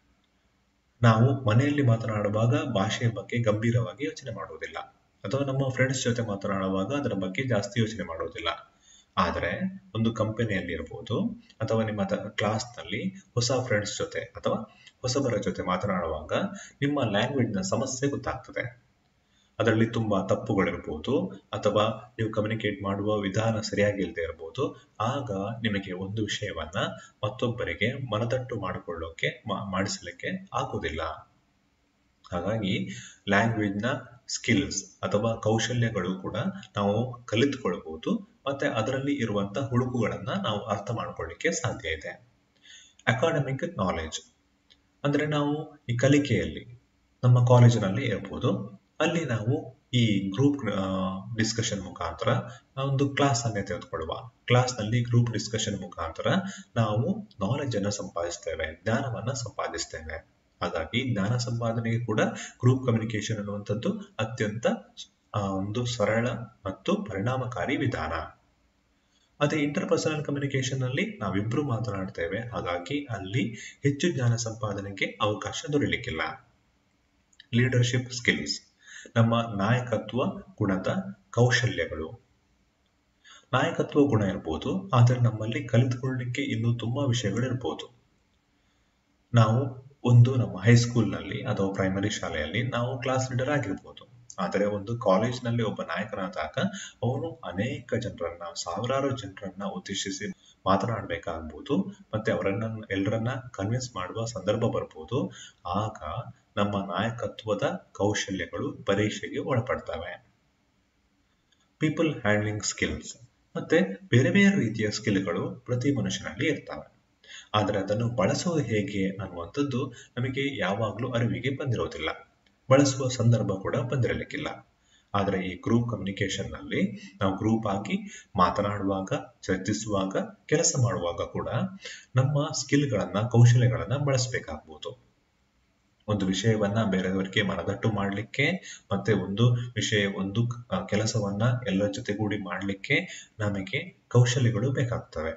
ನಾವು ಮನೆಯಲ್ಲಿ ಮಾತನಾಡುವಾಗ ಭಾಷೆಯ ಬಗ್ಗೆ ಗಂಭೀರವಾಗಿ ಯೋಚನೆ ಮಾಡುವುದಿಲ್ಲ ಅಥವಾ ನಮ್ಮ ಫ್ರೆಂಡ್ಸ್ ಜೊತೆ ಮಾತನಾಡುವಾಗ ಅದರ ಬಗ್ಗೆ ಜಾಸ್ತಿ ಯೋಚನೆ ಮಾಡುವುದಿಲ್ಲ ಆದರೆ ಒಂದು ಕಂಪನಿಯಲ್ಲಿ ಇರಬಹುದು ಅಥವಾ ನಿಮ್ಮ ಕ್ಲಾಸ್ನಲ್ಲಿ ಹೊಸ ಫ್ರೆಂಡ್ಸ್ ಜೊತೆ ಅಥವಾ ಹೊಸಬರ ಜೊತೆ ಮಾತನಾಡುವಾಗ ನಿಮ್ಮ ಲ್ಯಾಂಗ್ವೇಜ್ನ ಸಮಸ್ಯೆ ಗೊತ್ತಾಗ್ತದೆ ಅದರಲ್ಲಿ ತುಂಬಾ ತಪ್ಪುಗಳಿರ್ಬೋದು ಅಥವಾ ನೀವು ಕಮ್ಯುನಿಕೇಟ್ ಮಾಡುವ ವಿಧಾನ ಸರಿಯಾಗಿ ಇಲ್ಲದೆ ಇರಬಹುದು ಆಗ ನಿಮಗೆ ಒಂದು ವಿಷಯವನ್ನ ಮತ್ತೊಬ್ಬರಿಗೆ ಮನದಟ್ಟು ಮಾಡಿಕೊಳ್ಳೋಕೆ ಮಾಡಿಸಲಿಕ್ಕೆ ಆಗುವುದಿಲ್ಲ ಹಾಗಾಗಿ ಲ್ಯಾಂಗ್ವೇಜ್ನ ಸ್ಕಿಲ್ಸ್ ಅಥವಾ ಕೌಶಲ್ಯಗಳು ಕೂಡ ನಾವು ಕಲಿತುಕೊಳ್ಬಹುದು ಮತ್ತೆ ಅದರಲ್ಲಿ ಇರುವಂತಹ ಹುಳುಕುಗಳನ್ನ ನಾವು ಅರ್ಥ ಮಾಡ್ಕೊಳ್ಳಿಕ್ಕೆ ಸಾಧ್ಯ ಇದೆ ಅಕಾಡೆಮಿಕ್ ನಾಲೆಜ್ ಅಂದ್ರೆ ನಾವು ಈ ಕಲಿಕೆಯಲ್ಲಿ ನಮ್ಮ ಕಾಲೇಜಿನಲ್ಲಿ ಇರಬಹುದು ಅಲ್ಲಿ ನಾವು ಈ ಗ್ರೂಪ್ ಡಿಸ್ಕಷನ್ ಮುಖಾಂತರ ಒಂದು ಕ್ಲಾಸ್ ಅನ್ನೇ ತೆಗೆದುಕೊಳ್ಳುವ ಕ್ಲಾಸ್ ನಲ್ಲಿ ಗ್ರೂಪ್ ಡಿಸ್ಕಷನ್ ಮುಖಾಂತರ ನಾವು ನಾಲೆಜ್ ಅನ್ನು ಸಂಪಾದಿಸ್ತೇವೆ ಜ್ಞಾನವನ್ನ ಸಂಪಾದಿಸ್ತೇವೆ ಹಾಗಾಗಿ ಜ್ಞಾನ ಸಂಪಾದನೆಗೆ ಕೂಡ ಗ್ರೂಪ್ ಕಮ್ಯುನಿಕೇಶನ್ ಅನ್ನುವಂಥದ್ದು ಅತ್ಯಂತ ಒಂದು ಸರಳ ಮತ್ತು ಪರಿಣಾಮಕಾರಿ ವಿಧಾನ ಅದೇ ಇಂಟರ್ ಪರ್ಸನಲ್ ಕಮ್ಯುನಿಕೇಶನ್ ನಲ್ಲಿ ನಾವಿಬ್ರು ಮಾತನಾಡ್ತೇವೆ ಹಾಗಾಗಿ ಅಲ್ಲಿ ಹೆಚ್ಚು ಜ್ಞಾನ ಸಂಪಾದನೆಗೆ ಅವಕಾಶ ದೊರೆಯಲಿಕ್ಕಿಲ್ಲ ಲೀಡರ್ಶಿಪ್ ಸ್ಕಿಲ್ಸ್ ನಮ್ಮ ನಾಯಕತ್ವ ಗುಣದ ಕೌಶಲ್ಯಗಳು ನಾಯಕತ್ವ ಗುಣ ಇರ್ಬೋದು ಆದರೆ ನಮ್ಮಲ್ಲಿ ಕಲಿತುಕೊಳ್ಳಲಿಕ್ಕೆ ಇನ್ನೂ ತುಂಬಾ ವಿಷಯಗಳು ಇರ್ಬೋದು ನಾವು ಒಂದು ನಮ್ಮ ಹೈಸ್ಕೂಲ್ನಲ್ಲಿ ಅಥವಾ ಪ್ರೈಮರಿ ಶಾಲೆಯಲ್ಲಿ ನಾವು ಕ್ಲಾಸ್ ಲೀಡರ್ ಆಗಿರ್ಬೋದು ಆದರೆ ಒಂದು ಕಾಲೇಜ್ನಲ್ಲಿ ಒಬ್ಬ ನಾಯಕನಾದಾಗ ಅವನು ಅನೇಕ ಜನರನ್ನ ಸಾವಿರಾರು ಜನರನ್ನ ಉದ್ದೇಶಿಸಿ ಮಾತನಾಡಬೇಕಾಗ್ಬೋದು ಮತ್ತೆ ಅವರನ್ನ ಎಲ್ಲರನ್ನ ಕನ್ವಿನ್ಸ್ ಮಾಡುವ ಸಂದರ್ಭ ಬರ್ಬೋದು ಆಗ ನಮ್ಮ ನಾಯಕತ್ವದ ಕೌಶಲ್ಯಗಳು ಪರೀಕ್ಷೆಗೆ ಒಳಪಡ್ತವೆ ಪೀಪಲ್ ಹ್ಯಾಂಡ್ಲಿಂಗ್ ಸ್ಕಿಲ್ಸ್ ಮತ್ತೆ ಬೇರೆ ಬೇರೆ ರೀತಿಯ ಸ್ಕಿಲ್ಗಳು ಪ್ರತಿ ಮನುಷ್ಯನಲ್ಲಿ ಇರ್ತವೆ ಆದರೆ ಅದನ್ನು ಬಳಸುವುದು ಹೇಗೆ ಅನ್ನುವಂಥದ್ದು ನಮಗೆ ಯಾವಾಗಲೂ ಅರಿವಿಗೆ ಬಂದಿರೋದಿಲ್ಲ ಬಳಸುವ ಸಂದರ್ಭ ಕೂಡ ಬಂದಿರಲಿಕ್ಕಿಲ್ಲ ಆದರೆ ಈ ಗ್ರೂಪ್ ಕಮ್ಯುನಿಕೇಶನ್ ನಲ್ಲಿ ನಾವು ಗ್ರೂಪ್ ಆಗಿ ಮಾತನಾಡುವಾಗ ಚರ್ಚಿಸುವಾಗ ಕೆಲಸ ಮಾಡುವಾಗ ಕೂಡ ನಮ್ಮ ಸ್ಕಿಲ್ಗಳನ್ನ ಕೌಶಲ್ಯಗಳನ್ನ ಬಳಸಬೇಕಾಗ್ಬೋದು ಒಂದು ವಿಷಯವನ್ನ ಬೇರೆಯವರಿಗೆ ಮನದಟ್ಟು ಮಾಡಲಿಕ್ಕೆ ಮತ್ತೆ ಒಂದು ವಿಷಯ ಒಂದು ಕೆಲಸವನ್ನ ಎಲ್ಲರ ಜೊತೆಗೂಡಿ ಮಾಡಲಿಕ್ಕೆ ನಮಗೆ ಕೌಶಲ್ಯಗಳು ಬೇಕಾಗ್ತವೆ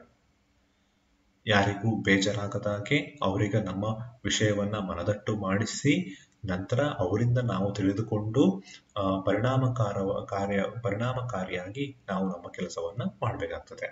ಯಾರಿಗೂ ಬೇಜಾರಾಗದಾಗೆ ಅವರಿಗೆ ನಮ್ಮ ವಿಷಯವನ್ನ ಮನದಟ್ಟು ಮಾಡಿಸಿ ನಂತರ ಅವರಿಂದ ನಾವು ತಿಳಿದುಕೊಂಡು ಪರಿಣಾಮಕಾರ ಕಾರ್ಯ ಪರಿಣಾಮಕಾರಿಯಾಗಿ ನಾವು ನಮ್ಮ ಕೆಲಸವನ್ನ ಮಾಡಬೇಕಾಗ್ತದೆ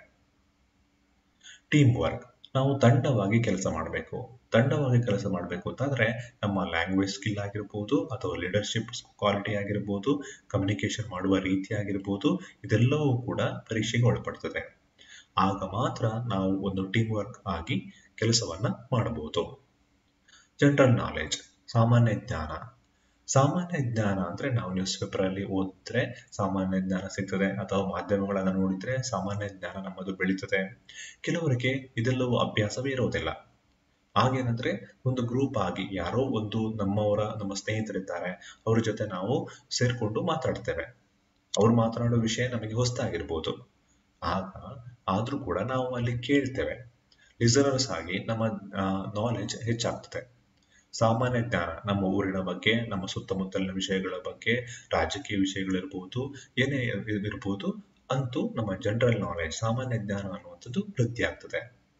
ಟೀಮ್ ವರ್ಕ್ ನಾವು ತಂಡವಾಗಿ ಕೆಲಸ ಮಾಡಬೇಕು ತಂಡವಾಗಿ ಕೆಲಸ ಮಾಡಬೇಕು ಅಂತಂದ್ರೆ ನಮ್ಮ ಲ್ಯಾಂಗ್ವೇಜ್ ಸ್ಕಿಲ್ ಆಗಿರ್ಬೋದು ಅಥವಾ ಲೀಡರ್ಶಿಪ್ ಕ್ವಾಲಿಟಿ ಆಗಿರ್ಬೋದು ಕಮ್ಯುನಿಕೇಶನ್ ಮಾಡುವ ರೀತಿ ಆಗಿರ್ಬೋದು ಇದೆಲ್ಲವೂ ಕೂಡ ಪರೀಕ್ಷೆಗೆ ಒಳಪಡ್ತದೆ ಆಗ ಮಾತ್ರ ನಾವು ಒಂದು ಟೀಮ್ ವರ್ಕ್ ಆಗಿ ಕೆಲಸವನ್ನ ಮಾಡಬಹುದು ಜನರಲ್ ನಾಲೆಜ್ ಸಾಮಾನ್ಯ ಜ್ಞಾನ ಸಾಮಾನ್ಯ ಜ್ಞಾನ ಅಂದ್ರೆ ನಾವು ನ್ಯೂಸ್ ಪೇಪರ್ ಅಲ್ಲಿ ಓದಿದ್ರೆ ಸಾಮಾನ್ಯ ಜ್ಞಾನ ಸಿಗ್ತದೆ ಅಥವಾ ಮಾಧ್ಯಮಗಳನ್ನ ನೋಡಿದ್ರೆ ಸಾಮಾನ್ಯ ಜ್ಞಾನ ನಮ್ಮದು ಬೆಳೀತದೆ ಕೆಲವರಿಗೆ ಇದೆಲ್ಲವೂ ಅಭ್ಯಾಸವೇ ಇರೋದಿಲ್ಲ ಹಾಗೇನಂದ್ರೆ ಒಂದು ಗ್ರೂಪ್ ಆಗಿ ಯಾರೋ ಒಂದು ನಮ್ಮವರ ನಮ್ಮ ಸ್ನೇಹಿತರಿದ್ದಾರೆ ಅವ್ರ ಜೊತೆ ನಾವು ಸೇರ್ಕೊಂಡು ಮಾತಾಡ್ತೇವೆ ಅವ್ರು ಮಾತನಾಡೋ ವಿಷಯ ನಮಗೆ ಹೊಸ್ತಾಗಿರ್ಬೋದು ಆಗ ಆದ್ರೂ ಕೂಡ ನಾವು ಅಲ್ಲಿ ಕೇಳ್ತೇವೆ ಲಿಸನರ್ಸ್ ಆಗಿ ನಮ್ಮ ನಾಲೆಜ್ ಹೆಚ್ಚಾಗ್ತದೆ ಸಾಮಾನ್ಯ ಜ್ಞಾನ ನಮ್ಮ ಊರಿನ ಬಗ್ಗೆ ನಮ್ಮ ಸುತ್ತಮುತ್ತಲಿನ ವಿಷಯಗಳ ಬಗ್ಗೆ ರಾಜಕೀಯ ವಿಷಯಗಳಿರ್ಬೋದು ಏನೇ ಇರ್ಬೋದು ಅಂತೂ ನಮ್ಮ ಜನರಲ್ ನಾಲೆಜ್ ಸಾಮಾನ್ಯ ಜ್ಞಾನ ಅನ್ನುವಂಥದ್ದು ವೃದ್ಧಿ ಆಗ್ತದೆ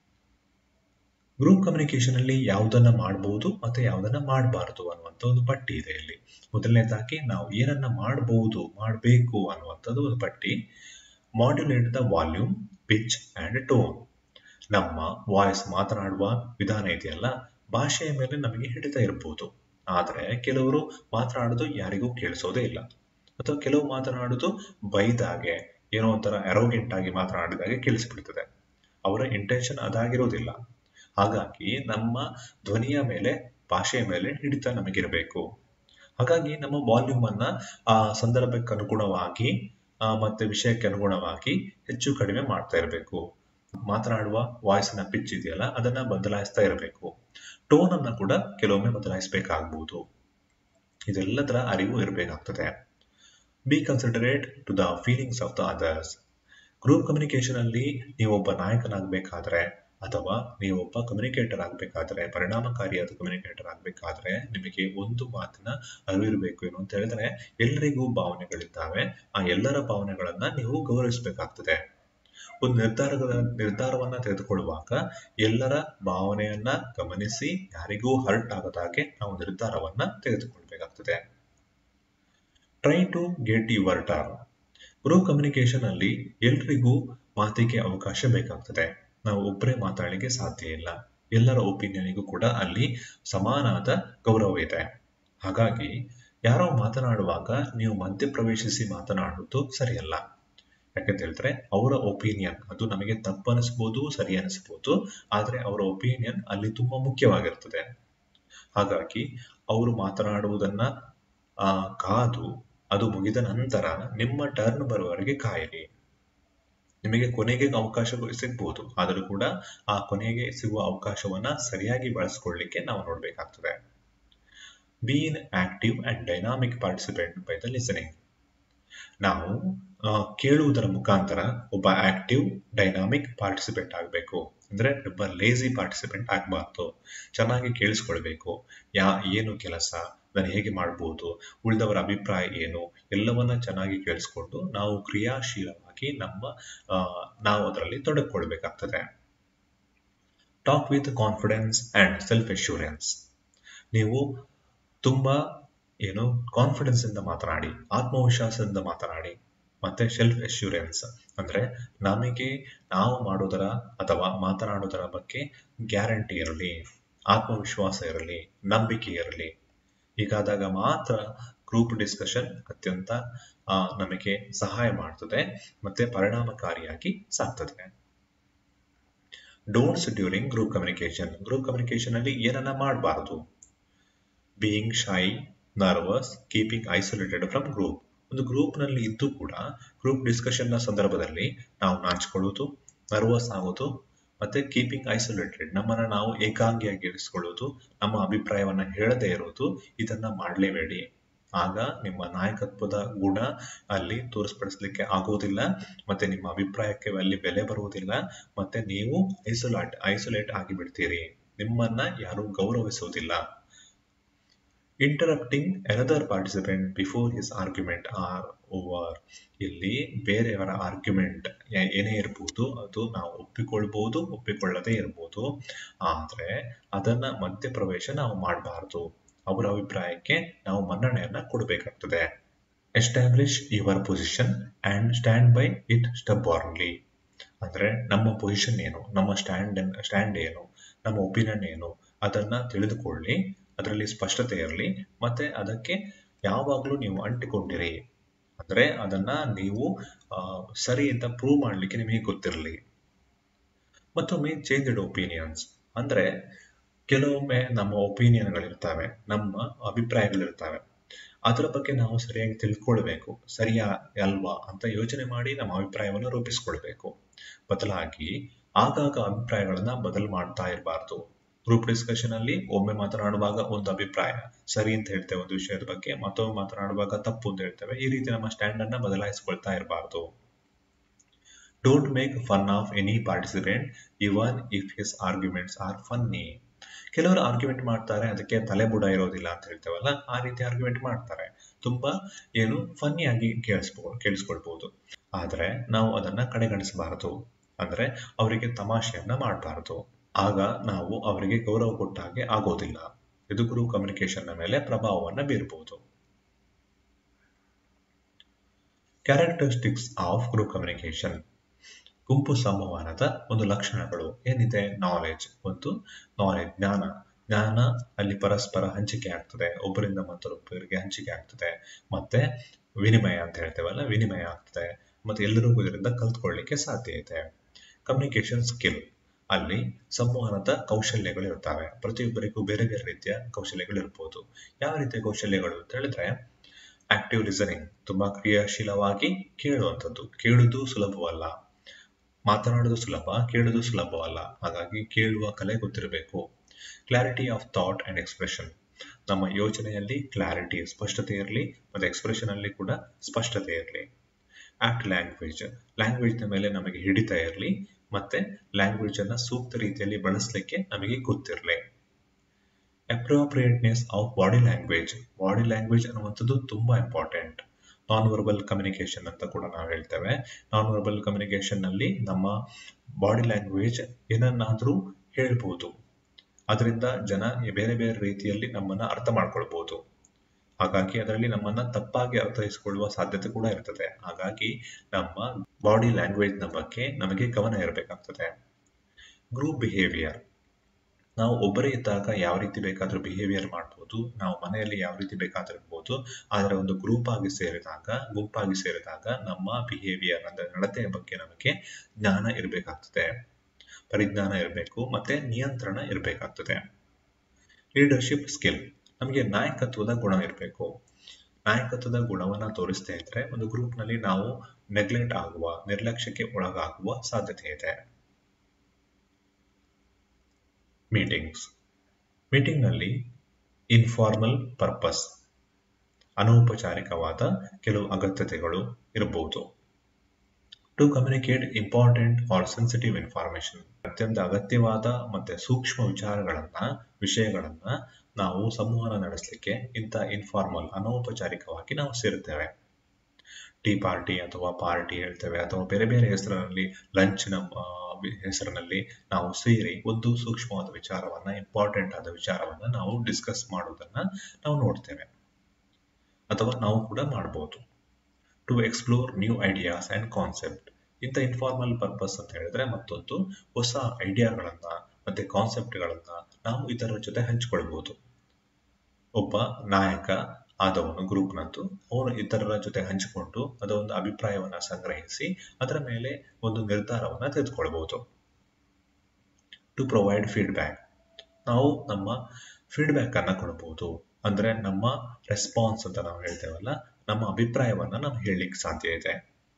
ಗ್ರೂಪ್ ಕಮ್ಯುನಿಕೇಶನ್ ಅಲ್ಲಿ ಯಾವುದನ್ನ ಮಾಡಬಹುದು ಮತ್ತೆ ಯಾವುದನ್ನ ಮಾಡಬಾರದು ಅನ್ನುವಂಥ ಒಂದು ಪಟ್ಟಿ ಇದೆ ಇಲ್ಲಿ ಮೊದಲನೇದಾಗಿ ನಾವು ಏನನ್ನ ಮಾಡಬಹುದು ಮಾಡಬೇಕು ಅನ್ನುವಂಥದ್ದು ಒಂದು ಪಟ್ಟಿ modulate the volume pitch and tone ನಮ್ಮ ವಾಯ್ಸ್ ಮಾತನಾಡುವ ವಿಧಾನ ಇದೆಯಲ್ಲ ಭಾಷೆಯ ಮೇಲೆ ನಮಗೆ ಹಿಡಿತ ಇರಬಹುದು ಆದರೆ ಕೆಲವರು ಮಾತನಾಡೋದು ಯಾರಿಗೂ ಕೇಳಿಸೋದೇ ಇಲ್ಲ ಅಥವಾ ಕೆಲವು ಮಾತನಾಡೋದು ಬೈದಾಗೆ ಏನೋ ಒಂಥರ ಅರೋಗೆಂಟ್ ಆಗಿ ಮಾತನಾಡಿದಾಗೆ ಕೇಳಿಸ್ಬಿಡ್ತದೆ ಅವರ ಇಂಟೆನ್ಷನ್ ಅದಾಗಿರೋದಿಲ್ಲ ಹಾಗಾಗಿ ನಮ್ಮ ಧ್ವನಿಯ ಮೇಲೆ ಭಾಷೆಯ ಮೇಲೆ ಹಿಡಿತ ನಮಗಿರಬೇಕು ಹಾಗಾಗಿ ನಮ್ಮ ವಾಲ್ಯೂಮ್ ಅನ್ನ ಆ ಸಂದರ್ಭಕ್ಕೆ ಅನುಗುಣವಾಗಿ ಆ, ಮತ್ತೆ ವಿಷಯಕ್ಕೆ ಅನುಗುಣವಾಗಿ ಹೆಚ್ಚು ಕಡಿಮೆ ಮಾಡ್ತಾ ಇರಬೇಕು ಮಾತನಾಡುವ ವಾಯ್ಸಿನ ಪಿಚ್ ಇದೆಯಲ್ಲ ಅದನ್ನ ಬದಲಾಯಿಸ್ತಾ ಇರಬೇಕು ಟೋನ್ ಅನ್ನ ಕೂಡ ಕೆಲವೊಮ್ಮೆ ಬದಲಾಯಿಸಬೇಕಾಗಬಹುದು ಇದೆಲ್ಲದರ ಅರಿವು ಇರಬೇಕಾಗ್ತದೆ be considerate to the feelings of the others group communication ಅಲ್ಲಿ ನೀವೊಬ್ಬ ನಾಯಕನಾಗಬೇಕಾದ್ರೆ ಅಥವಾ ನೀವೊಬ್ಬ ಕಮ್ಯುನಿಕೇಟರ್ ಆಗಬೇಕಾದ್ರೆ ಪರಿಣಾಮಕಾರಿಯಾದ ಕಮ್ಯುನಿಕೇಟರ್ ಆಗಬೇಕಾದ್ರೆ ನಿಮಗೆ ಒಂದು ಮಾತಿನ ಅರಿವಿರಬೇಕು ಏನು ಅಂತ ಹೇಳಿದ್ರೆ ಎಲ್ಲರಿಗೂ ಭಾವನೆಗಳಿದ್ದಾವೆ ಆ ಎಲ್ಲರ ಭಾವನೆಗಳನ್ನ ನೀವು ಗೌರವಿಸಬೇಕಾಗ್ತದೆ ಒಂದು ನಿರ್ಧಾರದ ನಿರ್ಧಾರವನ್ನ ತೆಗೆದುಕೊಳ್ಳುವಾಗ ಎಲ್ಲರ ಭಾವನೆಯನ್ನ ಗಮನಿಸಿ ಯಾರಿಗೂ ಹರ್ಟ್ ಆಗದಾಗೆ ನಾವು ನಿರ್ಧಾರವನ್ನ ತೆಗೆದುಕೊಳ್ಬೇಕಾಗ್ತದೆ try to get your turn group communication ಅಲ್ಲಿ ಎಲ್ರಿಗೂ ಮಾತಿಗೆ ಅವಕಾಶ ಬೇಕಾಗ್ತದೆ ನಾವು ಒಬ್ಬರೇ ಮಾತಾಡಲಿಕ್ಕೆ ಸಾಧ್ಯ ಇಲ್ಲ ಎಲ್ಲರ ಒಪಿನಿಯನ್ಗೂ ಕೂಡ ಅಲ್ಲಿ ಸಮಾನಾದ ಗೌರವ ಇದೆ ಹಾಗಾಗಿ ಯಾರೋ ಮಾತನಾಡುವಾಗ ನೀವು ಮಧ್ಯ ಪ್ರವೇಶಿಸಿ ಮಾತನಾಡುವುದು ಸರಿಯಲ್ಲ ಯಾಕಂತ ಹೇಳಿದ್ರೆ ಅವರ ಒಪಿನಿಯನ್ ಅದು ನಮಗೆ ತಪ್ಪು ಅನಿಸ್ಬೋದು ಸರಿ ಅನಿಸ್ಬೋದು ಆದ್ರೆ ಅವರ ಒಪಿನಿಯನ್ ಅಲ್ಲಿ ತುಂಬಾ ಮುಖ್ಯವಾಗಿರ್ತದೆ ಹಾಗಾಗಿ ಅವರು ಮಾತನಾಡುವುದನ್ನ ಆ ಕಾದು ಅದು ಮುಗಿದ ನಂತರ ನಿಮ್ಮ ಟರ್ನ್ ಬರುವವರೆಗೆ ಕಾಯಿರಿ ನಿಮಗೆ ಕೊನೆಗೆ ಅವಕಾಶ ಸಿಗ್ಬೋದು ಆದರೂ ಕೂಡ ಆ ಕೊನೆಗೆ ಸಿಗುವ ಅವಕಾಶವನ್ನ ಸರಿಯಾಗಿ ಬಳಸ್ಕೊಳ್ಳಿಕ್ಕೆ ನಾವು ನೋಡ್ಬೇಕಾಗ್ತದೆ be an active and dynamic participant by the listening ನಾವು ಆ, ಕೇಳುವುದರ ಮುಖಾಂತರ ಒಬ್ಬ ಆಕ್ಟಿವ್ ಡೈನಾಮಿಕ್ ಪಾರ್ಟಿಸಿಪೆಂಟ್ ಆಗಬೇಕು ಅಂದ್ರೆ ಒಬ್ಬ ಲೇಜಿ ಪಾರ್ಟಿಸಿಪೆಂಟ್ ಆಗಬಾರ್ದು ಚೆನ್ನಾಗಿ ಕೇಳಿಸ್ಕೊಳ್ಬೇಕು ಯಾ ಏನು ಕೆಲಸ ನಾನು ಹೇಗೆ ಮಾಡ್ಬೋದು ಉಳಿದವರ ಅಭಿಪ್ರಾಯ ಏನು ಎಲ್ಲವನ್ನ ಚೆನ್ನಾಗಿ ಕೇಳಿಸ್ಕೊಂಡು ನಾವು ಕ್ರಿಯಾಶೀಲವಾಗಿ ನಮ್ಮ ಆ, ನಾವು ಅದರಲ್ಲಿ ತೊಡಗಿಕೊಳ್ಬೇಕಾಗ್ತದೆ talk with confidence and self assurance ನೀವು ತುಂಬಾ ಏನು ಕಾನ್ಫಿಡೆನ್ಸ್ ಇಂದ ಮಾತನಾಡಿ ಆತ್ಮವಿಶ್ವಾಸದಿಂದ ಮಾತನಾಡಿ ಮತ್ತೆ ಸೆಲ್ಫ್ ಅಶ್ಯೂರೆನ್ಸ್ ಅಂದ್ರೆ ನಮಗೆ ನಾವು ಮಾಡೋದರ ಅಥವಾ ಮಾತನಾಡೋದರ ಬಗ್ಗೆ ಗ್ಯಾರಂಟಿ ಇರಲಿ ಆತ್ಮವಿಶ್ವಾಸ ಇರಲಿ ನಂಬಿಕೆ ಇರಲಿ ಹೀಗಾದಾಗ ಮಾತ್ರ ಗ್ರೂಪ್ ಡಿಸ್ಕಷನ್ ಅತ್ಯಂತ ಆ, ನಮಗೆ ಸಹಾಯ ಮಾಡ್ತದೆ ಮತ್ತೆ ಪರಿಣಾಮಕಾರಿಯಾಗಿ ಸಾಗ್ತದೆ don'ts during group communication group communication ಅಲ್ಲಿ ಏನನ್ನ ಮಾಡಬಾರದು being shy nervous keeping isolated from group ಒಂದು ಗ್ರೂಪ್ ನಲ್ಲಿ ಇದ್ದು ಕೂಡ ಗ್ರೂಪ್ ಡಿಸ್ಕಷನ್ ನ ಸಂದರ್ಭದಲ್ಲಿ ನಾವು ನಾಚಿಕೊಳ್ಳುವುದು ನರ್ವಸ್ ಆಗೋದು ಮತ್ತೆ ಕೀಪಿಂಗ್ ಐಸೋಲೇಟೆಡ್ ನಮ್ಮನ್ನ ನಾವು ಏಕಾಂಗಿಯಾಗಿ ಇರಿಸಿಕೊಳ್ಳುವುದು ನಮ್ಮ ಅಭಿಪ್ರಾಯವನ್ನ ಹೇಳದೇ ಇರುವುದು ಇದನ್ನ ಮಾಡಲೇಬೇಡಿ ಆಗ ನಿಮ್ಮ ನಾಯಕತ್ವದ ಗುಣ ಅಲ್ಲಿ ತೋರಿಸ್ಪಡಿಸ್ಲಿಕ್ಕೆ ಆಗೋದಿಲ್ಲ ಮತ್ತೆ ನಿಮ್ಮ ಅಭಿಪ್ರಾಯಕ್ಕೆ ಅಲ್ಲಿ ಬೆಲೆ ಬರುವುದಿಲ್ಲ ಮತ್ತೆ ನೀವು ಐಸೋಲೇಟ್ ಐಸೋಲೇಟ್ ಆಗಿ ಬಿಡ್ತೀರಿ ನಿಮ್ಮನ್ನ ಯಾರು ಗೌರವಿಸುವುದಿಲ್ಲ interrupting another participant before his argument or over ಇಲ್ಲಿ ಬೇರೆಯವರ ಆರ್ಗ್ಯುಮೆಂಟ್ ಏನೇ ಇರ್ಬೋದು ಅದು ನಾವು ಒಪ್ಪಿಕೊಳ್ಬಹುದು ಒಪ್ಪಿಕೊಳ್ಳದೇ ಇರ್ಬೋದು ಆದ್ರೆ ಅದನ್ನ ಮಧ್ಯಪ್ರವೇಶ ನಾವು ಮಾಡಬಾರ್ದು ಅವರ ಅಭಿಪ್ರಾಯಕ್ಕೆ ನಾವು ಮನ್ನಣೆಯನ್ನ ಕೊಡಬೇಕಾಗ್ತದೆ establish your position and stand by it stubbornly ಅಂದ್ರೆ ನಮ್ಮ ಪೊಸಿಷನ್ ಏನು ನಮ್ಮ ಸ್ಟ್ಯಾಂಡ್ ಸ್ಟ್ಯಾಂಡ್ ಏನು ನಮ್ಮ ಒಪಿನಿಯನ್ ಏನು ಅದನ್ನ ತಿಳಿದುಕೊಳ್ಳಿ ಅದರಲ್ಲಿ ಸ್ಪಷ್ಟತೆ ಇರಲಿ ಮತ್ತೆ ಅದಕ್ಕೆ ಯಾವಾಗಲೂ ನೀವು ಅಂಟಿಕೊಂಡಿರಿ ಅಂದ್ರೆ ಅದನ್ನ ನೀವು ಆ, ಸರಿ ಅಂತ ಪ್ರೂವ್ ಮಾಡ್ಲಿಕ್ಕೆ ನಿಮಗೆ ಗೊತ್ತಿರಲಿ ಮತ್ತೊಮ್ಮೆ ಚೇಂಜ್ಡ್ ಒಪಿನಿಯನ್ಸ್ ಅಂದ್ರೆ ಕೆಲವೊಮ್ಮೆ ನಮ್ಮ ಒಪಿನಿಯನ್ಗಳಿರ್ತವೆ ನಮ್ಮ ಅಭಿಪ್ರಾಯಗಳಿರ್ತವೆ ಅದರ ಬಗ್ಗೆ ನಾವು ಸರಿಯಾಗಿ ತಿಳ್ಕೊಳ್ಬೇಕು ಸರಿಯಾ ಅಲ್ವಾ ಅಂತ ಯೋಚನೆ ಮಾಡಿ ನಮ್ಮ ಅಭಿಪ್ರಾಯವನ್ನು ರೂಪಿಸ್ಕೊಳ್ಬೇಕು ಬದಲಾಗಿ ಆಗಾಗ ಅಭಿಪ್ರಾಯಗಳನ್ನ ಬದಲು ಮಾಡ್ತಾ ಇರಬಾರ್ದು ಗ್ರೂಪ್ ಡಿಸ್ಕಷನ್ ಅಲ್ಲಿ ಒಮ್ಮೆ ಮಾತನಾಡುವಾಗ ಒಂದು ಅಭಿಪ್ರಾಯ ಸರಿ ಅಂತ ಹೇಳ್ತೇವೆ ಒಂದು ವಿಷಯದ ಬಗ್ಗೆ ಮತ್ತೊಮ್ಮೆ ಮಾತನಾಡುವಾಗ ತಪ್ಪು ಅಂತ ಹೇಳ್ತೇವೆ ಈ ರೀತಿ ನಮ್ಮ ಸ್ಟ್ಯಾಂಡ್ ಅನ್ನ ಬದಲಾಯಿಸಿಕೊಳ್ತಾ ಇರಬಾರ್ದು don't make fun of any participant even if his arguments are funny ಕೆಲವರು ಆರ್ಗ್ಯುಮೆಂಟ್ ಮಾಡ್ತಾರೆ ಅದಕ್ಕೆ ತಲೆ ಬುಡ ಇರೋದಿಲ್ಲ ಅಂತ ಹೇಳ್ತೇವಲ್ಲ ಆ ರೀತಿ ಆರ್ಗ್ಯುಮೆಂಟ್ ಮಾಡ್ತಾರೆ ತುಂಬಾ ಏನು ಫನ್ನಿ ಆಗಿ ಕೇಳಿಸ್ಬೋ ಕೇಳಿಸ್ಕೊಳ್ಬಹುದು ಆದ್ರೆ ನಾವು ಅದನ್ನ ಕಡೆಗಣಿಸಬಾರದು ಅಂದ್ರೆ ಅವರಿಗೆ ತಮಾಷೆಯನ್ನ ಮಾಡಬಾರದು ಆಗ ನಾವು ಅವರಿಗೆ ಗೌರವ ಕೊಟ್ಟ ಹಾಗೆ ಆಗೋದಿಲ್ಲ ಇದು ಗ್ರೂಪ್ ಕಮ್ಯುನಿಕೇಶನ್ ನ ಮೇಲೆ ಪ್ರಭಾವವನ್ನ ಬೀರಬಹುದು ಕ್ಯಾರೆಕ್ಟರಿಸ್ಟಿಕ್ಸ್ ಆಫ್ ಗ್ರೂಪ್ ಕಮ್ಯುನಿಕೇಶನ್ ಗುಂಪು ಸಂವಹನದ ಒಂದು ಲಕ್ಷಣಗಳು ಏನಿದೆ ನಾಲೆಜ್ ಒಂದು ನಾಲೆಜ್ ಜ್ಞಾನ ಜ್ಞಾನ ಅಲ್ಲಿ ಪರಸ್ಪರ ಹಂಚಿಕೆ ಆಗ್ತದೆ ಒಬ್ಬರಿಂದ ಮತ್ತೊಬ್ಬರಿಗೆ ಹಂಚಿಕೆ ಆಗ್ತದೆ ಮತ್ತೆ ವಿನಿಮಯ ಅಂತ ಹೇಳ್ತೇವಲ್ಲ ವಿನಿಮಯ ಆಗ್ತದೆ ಮತ್ತೆ ಎಲ್ಲರಿಗೂ ಇದರಿಂದ ಕಲ್ತ್ಕೊಳ್ಳಿಕ್ಕೆ ಸಾಧ್ಯ ಇದೆ ಕಮ್ಯುನಿಕೇಶನ್ ಸ್ಕಿಲ್ ಅಲ್ಲಿ ಸಂವಹನದ ಕೌಶಲ್ಯಗಳು ಇರ್ತವೆ ಪ್ರತಿಯೊಬ್ಬರಿಗೂ ಬೇರೆ ಬೇರೆ ರೀತಿಯ ಕೌಶಲ್ಯಗಳು ಇರ್ಬೋದು ಯಾವ ರೀತಿಯ ಕೌಶಲ್ಯಗಳು ಅಂತ ಹೇಳಿದ್ರೆ ಆಕ್ಟಿವ್ ಲಿಸನಿಂಗ್ ತುಂಬಾ ಕ್ರಿಯಾಶೀಲವಾಗಿ ಕೇಳುವಂಥದ್ದು ಕೇಳುವುದು ಸುಲಭವಲ್ಲ ಮಾತನಾಡುವುದು ಸುಲಭ ಕೇಳುವುದು ಸುಲಭವಲ್ಲ ಹಾಗಾಗಿ ಕೇಳುವ ಕಲೆ ಗೊತ್ತಿರಬೇಕು clarity of thought and expression ನಮ್ಮ ಯೋಚನೆಯಲ್ಲಿ ಕ್ಲಾರಿಟಿ ಸ್ಪಷ್ಟತೆ ಇರಲಿ ಮತ್ತು ಎಕ್ಸ್ಪ್ರೆಷನ್ ಅಲ್ಲಿ ಕೂಡ ಸ್ಪಷ್ಟತೆ ಇರಲಿ ಆಕ್ಟ್ ಲ್ಯಾಂಗ್ವೇಜ್ ಲ್ಯಾಂಗ್ವೇಜ್ನ ಮೇಲೆ ನಮಗೆ ಹಿಡಿತಾ ಇರಲಿ ಮತ್ತೆ ಲ್ಯಾಂಗ್ವೇಜ್ ಅನ್ನ ಸೂಕ್ತ ರೀತಿಯಲ್ಲಿ ಬಳಸಲಿಕ್ಕೆ ನಮಗೆ ಗೊತ್ತಿರಲಿ appropriateness of body language body language ಅನ್ನುವಂಥದ್ದು ತುಂಬಾ ಇಂಪಾರ್ಟೆಂಟ್ ನಾನ್ ವರ್ಬಲ್ ಕಮ್ಯುನಿಕೇಶನ್ ಅಂತ ಕೂಡ ನಾವು ಹೇಳ್ತೇವೆ ನಾನ್ ವರ್ಬಲ್ ಕಮ್ಯುನಿಕೇಶನ್ ನಲ್ಲಿ ನಮ್ಮ ಬಾಡಿ ಲ್ಯಾಂಗ್ವೇಜ್ ಏನನ್ನಾದ್ರೂ ಹೇಳ್ಬೋದು ಅದರಿಂದ ಜನ ಬೇರೆ ಬೇರೆ ರೀತಿಯಲ್ಲಿ ನಮ್ಮನ್ನ ಅರ್ಥ ಮಾಡ್ಕೊಳ್ಬಹುದು ಹಾಗಾಗಿ ಅದರಲ್ಲಿ ನಮ್ಮನ್ನ ತಪ್ಪಾಗಿ ಅರ್ಥೈಸಿಕೊಳ್ಳುವ ಸಾಧ್ಯತೆ ಕೂಡ ಇರ್ತದೆ ಹಾಗಾಗಿ ನಮ್ಮ ಬಾಡಿ ಲ್ಯಾಂಗ್ವೇಜ್ ನ ಬಗ್ಗೆ ನಮಗೆ ಗಮನ ಇರಬೇಕಾಗ್ತದೆ ಗ್ರೂಪ್ ಬಿಹೇವಿಯರ್ ನಾವು ಒಬ್ಬರೇ ಇದ್ದಾಗ ಯಾವ ರೀತಿ ಬೇಕಾದ್ರೂ ಬಿಹೇವಿಯರ್ ಮಾಡ್ಬೋದು ನಾವು ಮನೆಯಲ್ಲಿ ಯಾವ ರೀತಿ ಬೇಕಾದ್ರೂ ಇರ್ಬೋದು ಆದರೆ ಒಂದು ಗ್ರೂಪ್ ಆಗಿ ಸೇರಿದಾಗ ಗುಂಪಾಗಿ ಸೇರಿದಾಗ ನಮ್ಮ ಬಿಹೇವಿಯರ್ ಅಂದ್ರೆ ನಡತೆಯ ಬಗ್ಗೆ ನಮಗೆ ಜ್ಞಾನ ಇರಬೇಕಾಗ್ತದೆ ಪರಿಜ್ಞಾನ ಇರಬೇಕು ಮತ್ತೆ ನಿಯಂತ್ರಣ ಇರಬೇಕಾಗ್ತದೆ ಲೀಡರ್ಶಿಪ್ ಸ್ಕಿಲ್ ನಮಗೆ ನಾಯಕತ್ವದ ಗುಣ ಇರಬೇಕು ನಾಯಕತ್ವದ ಗುಣವನ್ನ ತೋರಿಸ್ತಾ ಇದ್ರೆ ಒಂದು ಗ್ರೂಪ್ ನಲ್ಲಿ ನಾವು ನೆಗ್ಲೆಕ್ಟ್ ಆಗುವ ನಿರ್ಲಕ್ಷ್ಯಕ್ಕೆ ಒಳಗಾಗುವ ಸಾಧ್ಯತೆ ಇದೆ ಮೀಟಿಂಗ್ಸ್ ಮೀಟಿಂಗ್ನಲ್ಲಿ ಇನ್ಫಾರ್ಮಲ್ ಪರ್ಪಸ್ ಅನೌಪಚಾರಿಕವಾದ ಕೆಲವು ಅಗತ್ಯತೆಗಳು ಇರಬಹುದು to communicate important or sensitive information ಅತ್ಯಂತ ಅಗತ್ಯವಾದ ಮತ್ತೆ ಸೂಕ್ಷ್ಮ ವಿಚಾರಗಳನ್ನ ವಿಷಯಗಳನ್ನ ನಾವು ಸಂವಹನ ನಡೆಸಲಿಕ್ಕೆ ಇಂಥ ಇನ್ಫಾರ್ಮಲ್ ಅನೌಪಚಾರಿಕವಾಗಿ ನಾವು ಸೇರುತ್ತೇವೆ ಟೀ ಪಾರ್ಟಿ ಅಥವಾ ಪಾರ್ಟಿ ಹೇಳ್ತೇವೆ ಅಥವಾ ಬೇರೆ ಬೇರೆ ಹೆಸರಿನಲ್ಲಿ ಲಂಚ್ನ ಹೆಸರಿನಲ್ಲಿ ನಾವು ಸೇರಿ ಒಂದು ಸೂಕ್ಷ್ಮವಾದ ವಿಚಾರವನ್ನ ಇಂಪಾರ್ಟೆಂಟ್ ಆದ ವಿಚಾರವನ್ನ ನಾವು ಡಿಸ್ಕಸ್ ಮಾಡೋದನ್ನ ನಾವು ನೋಡ್ತೇವೆ ಅಥವಾ ನಾವು ಕೂಡ ಮಾಡಬಹುದು to explore new ideas and concept ಇಂಥ ಇನ್ಫಾರ್ಮಲ್ ಪರ್ಪಸ್ ಅಂತ ಹೇಳಿದ್ರೆ ಮತ್ತೊಂದು ಹೊಸ ಐಡಿಯಾಗಳನ್ನ ಮತ್ತೆ ಕಾನ್ಸೆಪ್ಟ್ಗಳನ್ನ ನಾವು ಇತರರ ಜೊತೆ ಹಂಚಿಕೊಳ್ಬಹುದು ಒಬ್ಬ ನಾಯಕ ಆದವನು ಗ್ರೂಪ್ನದ್ದು ಅವನು ಇತರರ ಜೊತೆ ಹಂಚಿಕೊಂಡು ಅದೊಂದು ಅಭಿಪ್ರಾಯವನ್ನ ಸಂಗ್ರಹಿಸಿ ಅದರ ಮೇಲೆ ಒಂದು ನಿರ್ಧಾರವನ್ನ ತೆಗೆದುಕೊಳ್ಬಹುದು ಟು ಪ್ರೊವೈಡ್ ಫೀಡ್ಬ್ಯಾಕ್ ನಾವು ನಮ್ಮ ಫೀಡ್ಬ್ಯಾಕ್ ಅನ್ನ ಕೊಡಬಹುದು ಅಂದ್ರೆ ನಮ್ಮ ರೆಸ್ಪಾನ್ಸ್ ಅಂತ ನಾವು ಹೇಳ್ತೇವಲ್ಲ ನಮ್ಮ ಅಭಿಪ್ರಾಯವನ್ನ ನಾವು ಹೇಳಲಿಕ್ಕೆ ಸಾಧ್ಯ ಇದೆ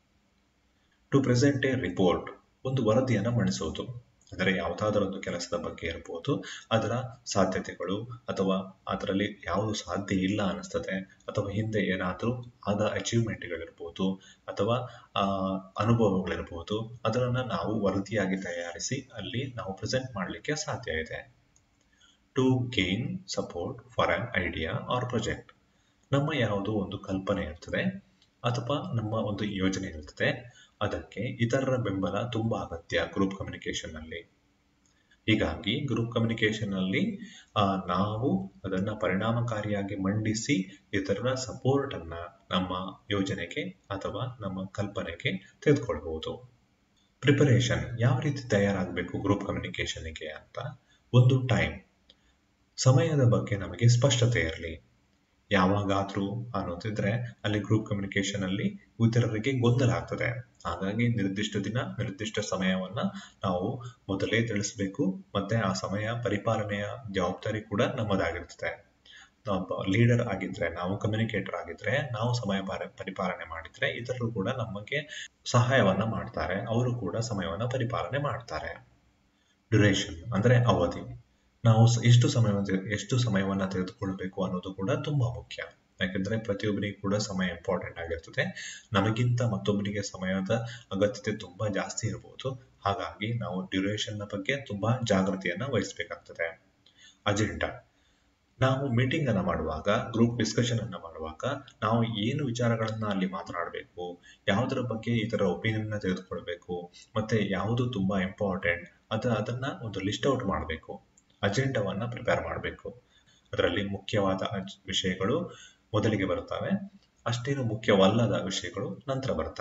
ಟು ಪ್ರೆಸೆಂಟ್ ಎ ರಿಪೋರ್ಟ್ ಒಂದು ವರದಿಯನ್ನ ಮಂಡಿಸುವುದು ಅಂದರೆ ಯಾವುದಾದರೊಂದು ಕೆಲಸದ ಬಗ್ಗೆ ಇರಬಹುದು ಅದರ ಸಾಧ್ಯತೆಗಳು ಅಥವಾ ಅದರಲ್ಲಿ ಯಾವುದು ಸಾಧ್ಯ ಇಲ್ಲ ಅನಿಸ್ತದೆ ಅಥವಾ ಹಿಂದೆ ಏನಾದರೂ ಆದ ಅಚೀವ್ಮೆಂಟ್ಗಳಿರ್ಬೋದು ಅಥವಾ ಅನುಭವಗಳಿರ್ಬೋದು ಅದರನ್ನ ನಾವು ವರದಿಯಾಗಿ ತಯಾರಿಸಿ ಅಲ್ಲಿ ನಾವು ಪ್ರೆಸೆಂಟ್ ಮಾಡಲಿಕ್ಕೆ ಸಾಧ್ಯ ಇದೆ to gain support for an idea or project ನಮ್ಮ ಯಾವುದೋ ಒಂದು ಕಲ್ಪನೆ ಇರ್ತದೆ ಅಥವಾ ನಮ್ಮ ಒಂದು ಯೋಜನೆ ಇರ್ತದೆ ಅದಕ್ಕೆ ಇತರರ ಬೆಂಬಲ ತುಂಬಾ ಅಗತ್ಯ ಗ್ರೂಪ್ ಕಮ್ಯುನಿಕೇಶನ್ ನಲ್ಲಿ ಹೀಗಾಗಿ ಗ್ರೂಪ್ ಕಮ್ಯುನಿಕೇಶನ್ ನಲ್ಲಿ ನಾವು ಅದನ್ನ ಪರಿಣಾಮಕಾರಿಯಾಗಿ ಮಂಡಿಸಿ ಇತರರ ಸಪೋರ್ಟ್ ಅನ್ನ ನಮ್ಮ ಯೋಜನೆಗೆ ಅಥವಾ ನಮ್ಮ ಕಲ್ಪನೆಗೆ ತೆಗೆದುಕೊಳ್ಬಹುದು ಪ್ರಿಪರೇಷನ್ ಯಾವ ರೀತಿ ತಯಾರಾಗಬೇಕು ಗ್ರೂಪ್ ಕಮ್ಯುನಿಕೇಶನ್ಗೆ ಅಂತ ಒಂದು ಟೈಮ್ ಸಮಯದ ಬಗ್ಗೆ ನಮಗೆ ಸ್ಪಷ್ಟತೆ ಇರಲಿ ಯಾವಾಗಾದ್ರೂ ಅನ್ನೋದಿದ್ರೆ ಅಲ್ಲಿ ಗ್ರೂಪ್ ಕಮ್ಯುನಿಕೇಶನ್ ಅಲ್ಲಿ ಇತರರಿಗೆ ಗೊಂದಲ ಆಗ್ತದೆ ಹಾಗಾಗಿ ನಿರ್ದಿಷ್ಟ ದಿನ ನಿರ್ದಿಷ್ಟ ಸಮಯವನ್ನ ನಾವು ಮೊದಲೇ ತಿಳಿಸ್ಬೇಕು ಮತ್ತೆ ಆ ಸಮಯ ಪರಿಪಾಲನೆಯ ಜವಾಬ್ದಾರಿ ಕೂಡ ನಮ್ಮದಾಗಿರ್ತದೆ ಒಬ್ಬ ಲೀಡರ್ ಆಗಿದ್ರೆ ನಾವು ಕಮ್ಯುನಿಕೇಟರ್ ಆಗಿದ್ರೆ ನಾವು ಸಮಯ ಪರಿಪಾಲನೆ ಮಾಡಿದ್ರೆ ಇತರರು ಕೂಡ ನಮಗೆ ಸಹಾಯವನ್ನ ಮಾಡ್ತಾರೆ ಅವರು ಕೂಡ ಸಮಯವನ್ನ ಪರಿಪಾಲನೆ ಮಾಡ್ತಾರೆ ಡ್ಯುರೇಷನ್ ಅಂದ್ರೆ ಅವಧಿ ನಾವು ಎಷ್ಟು ಸಮಯವನ್ನು ಎಷ್ಟು ಸಮಯವನ್ನ ತೆಗೆದುಕೊಳ್ಬೇಕು ಅನ್ನೋದು ಕೂಡ ತುಂಬಾ ಮುಖ್ಯ ಯಾಕಂದ್ರೆ ಪ್ರತಿಯೊಬ್ಬರಿಗೂ ಕೂಡ ಸಮಯ ಇಂಪಾರ್ಟೆಂಟ್ ಆಗಿರ್ತದೆ ನಮಗಿಂತ ಮತ್ತೊಬ್ಬರಿಗೆ ಸಮಯದ ಅಗತ್ಯತೆ ತುಂಬಾ ಜಾಸ್ತಿ ಇರಬಹುದು ಹಾಗಾಗಿ ನಾವು ಡ್ಯೂರೇಷನ್ ನ ಬಗ್ಗೆ ತುಂಬಾ ಜಾಗೃತಿಯನ್ನ ವಹಿಸಬೇಕಾಗ್ತದೆ ಅಜೆಂಡಾ ನಾವು ಮೀಟಿಂಗ್ ಅನ್ನ ಮಾಡುವಾಗ ಗ್ರೂಪ್ ಡಿಸ್ಕಷನ್ ಅನ್ನ ಮಾಡುವಾಗ ನಾವು ಏನು ವಿಚಾರಗಳನ್ನ ಅಲ್ಲಿ ಮಾತನಾಡಬೇಕು ಯಾವುದರ ಬಗ್ಗೆ ಈ ತರ ಒಪಿನಿಯನ್ ತೆಗೆದುಕೊಳ್ಬೇಕು ಮತ್ತೆ ಯಾವುದು ತುಂಬಾ ಇಂಪಾರ್ಟೆಂಟ್ ಅದ ಅದನ್ನ ಒಂದು ಲಿಸ್ಟ್ ಔಟ್ ಮಾಡಬೇಕು ಅಜೆಂಡಾವನ್ನ ಪ್ರಿಪೇರ್ ಮಾಡಬೇಕು ಅದರಲ್ಲಿ ಮುಖ್ಯವಾದ ವಿಷಯಗಳು ಮೊದಲಿಗೆ ಬರುತ್ತವೆ ಅಷ್ಟೇನು ಮುಖ್ಯವಲ್ಲದ ವಿಷಯಗಳು ನಂತರ ಬರ್ತವೆ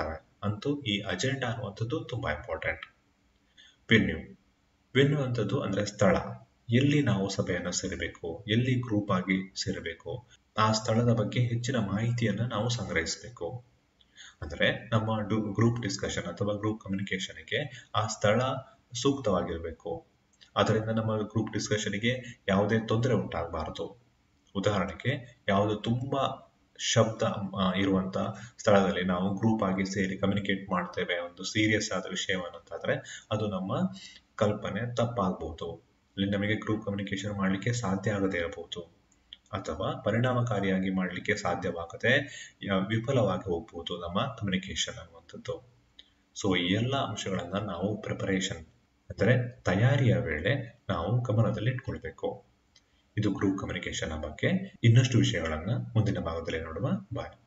ಅಂತೂ ಈ ಅಜೆಂಡಾ ಅನ್ನುವಂಥದ್ದು ತುಂಬಾ ಇಂಪಾರ್ಟೆಂಟ್ ವೆನ್ಯೂ ವೆನ್ಯೂ ಅಂತದ್ದು ಅಂದ್ರೆ ಸ್ಥಳ ಎಲ್ಲಿ ನಾವು ಸಭೆಯನ್ನು ಸೇರಬೇಕು ಎಲ್ಲಿ ಗ್ರೂಪ್ ಆಗಿ ಸೇರಬೇಕು ಆ ಸ್ಥಳದ ಬಗ್ಗೆ ಹೆಚ್ಚಿನ ಮಾಹಿತಿಯನ್ನು ನಾವು ಸಂಗ್ರಹಿಸಬೇಕು ಅಂದ್ರೆ ನಮ್ಮ ಗ್ರೂಪ್ ಡಿಸ್ಕಷನ್ ಅಥವಾ ಗ್ರೂಪ್ ಕಮ್ಯುನಿಕೇಶನ್ಗೆ ಆ ಸ್ಥಳ ಸೂಕ್ತವಾಗಿರಬೇಕು ಅದರಿಂದ ನಮ್ಮ ಗ್ರೂಪ್ ಡಿಸ್ಕಷನ್ಗೆ ಯಾವುದೇ ತೊಂದರೆ ಉಂಟಾಗಬಾರದು ಉದಾಹರಣೆಗೆ ಯಾವುದು ತುಂಬಾ ಶಬ್ದ ಇರುವಂತ ಸ್ಥಳದಲ್ಲಿ ನಾವು ಗ್ರೂಪ್ ಆಗಿ ಸೇರಿ ಕಮ್ಯುನಿಕೇಟ್ ಮಾಡ್ತೇವೆ ಒಂದು ಸೀರಿಯಸ್ ಆದ ವಿಷಯವನ್ನಂತಾದ್ರೆ ಅದು ನಮ್ಮ ಕಲ್ಪನೆ ತಪ್ಪಾಗಬಹುದು ಇಲ್ಲಿ ನಮಗೆ ಗ್ರೂಪ್ ಕಮ್ಯುನಿಕೇಶನ್ ಮಾಡಲಿಕ್ಕೆ ಸಾಧ್ಯ ಆಗದೇ ಇರಬಹುದು ಅಥವಾ ಪರಿಣಾಮಕಾರಿಯಾಗಿ ಮಾಡಲಿಕ್ಕೆ ಸಾಧ್ಯವಾಗದೆ ವಿಫಲವಾಗಿ ಹೋಗ್ಬೋದು ನಮ್ಮ ಕಮ್ಯುನಿಕೇಶನ್ ಅನ್ನುವಂಥದ್ದು ಸೊ ಈ ಎಲ್ಲ ಅಂಶಗಳನ್ನ ನಾವು ಪ್ರಿಪರೇಷನ್ ಅಂದರೆ ತಯಾರಿಯ ವೇಳೆ ನಾವು ಗಮನದಲ್ಲಿ ಇಟ್ಕೊಳ್ಬೇಕು ಇದು ಗ್ರೂಪ್ ಕಮ್ಯುನಿಕೇಶನ್ ಬಗ್ಗೆ ಇನ್ನಷ್ಟು ವಿಷಯಗಳನ್ನ ಮುಂದಿನ ಭಾಗದಲ್ಲಿ ನೋಡುವ ಬಾಯ್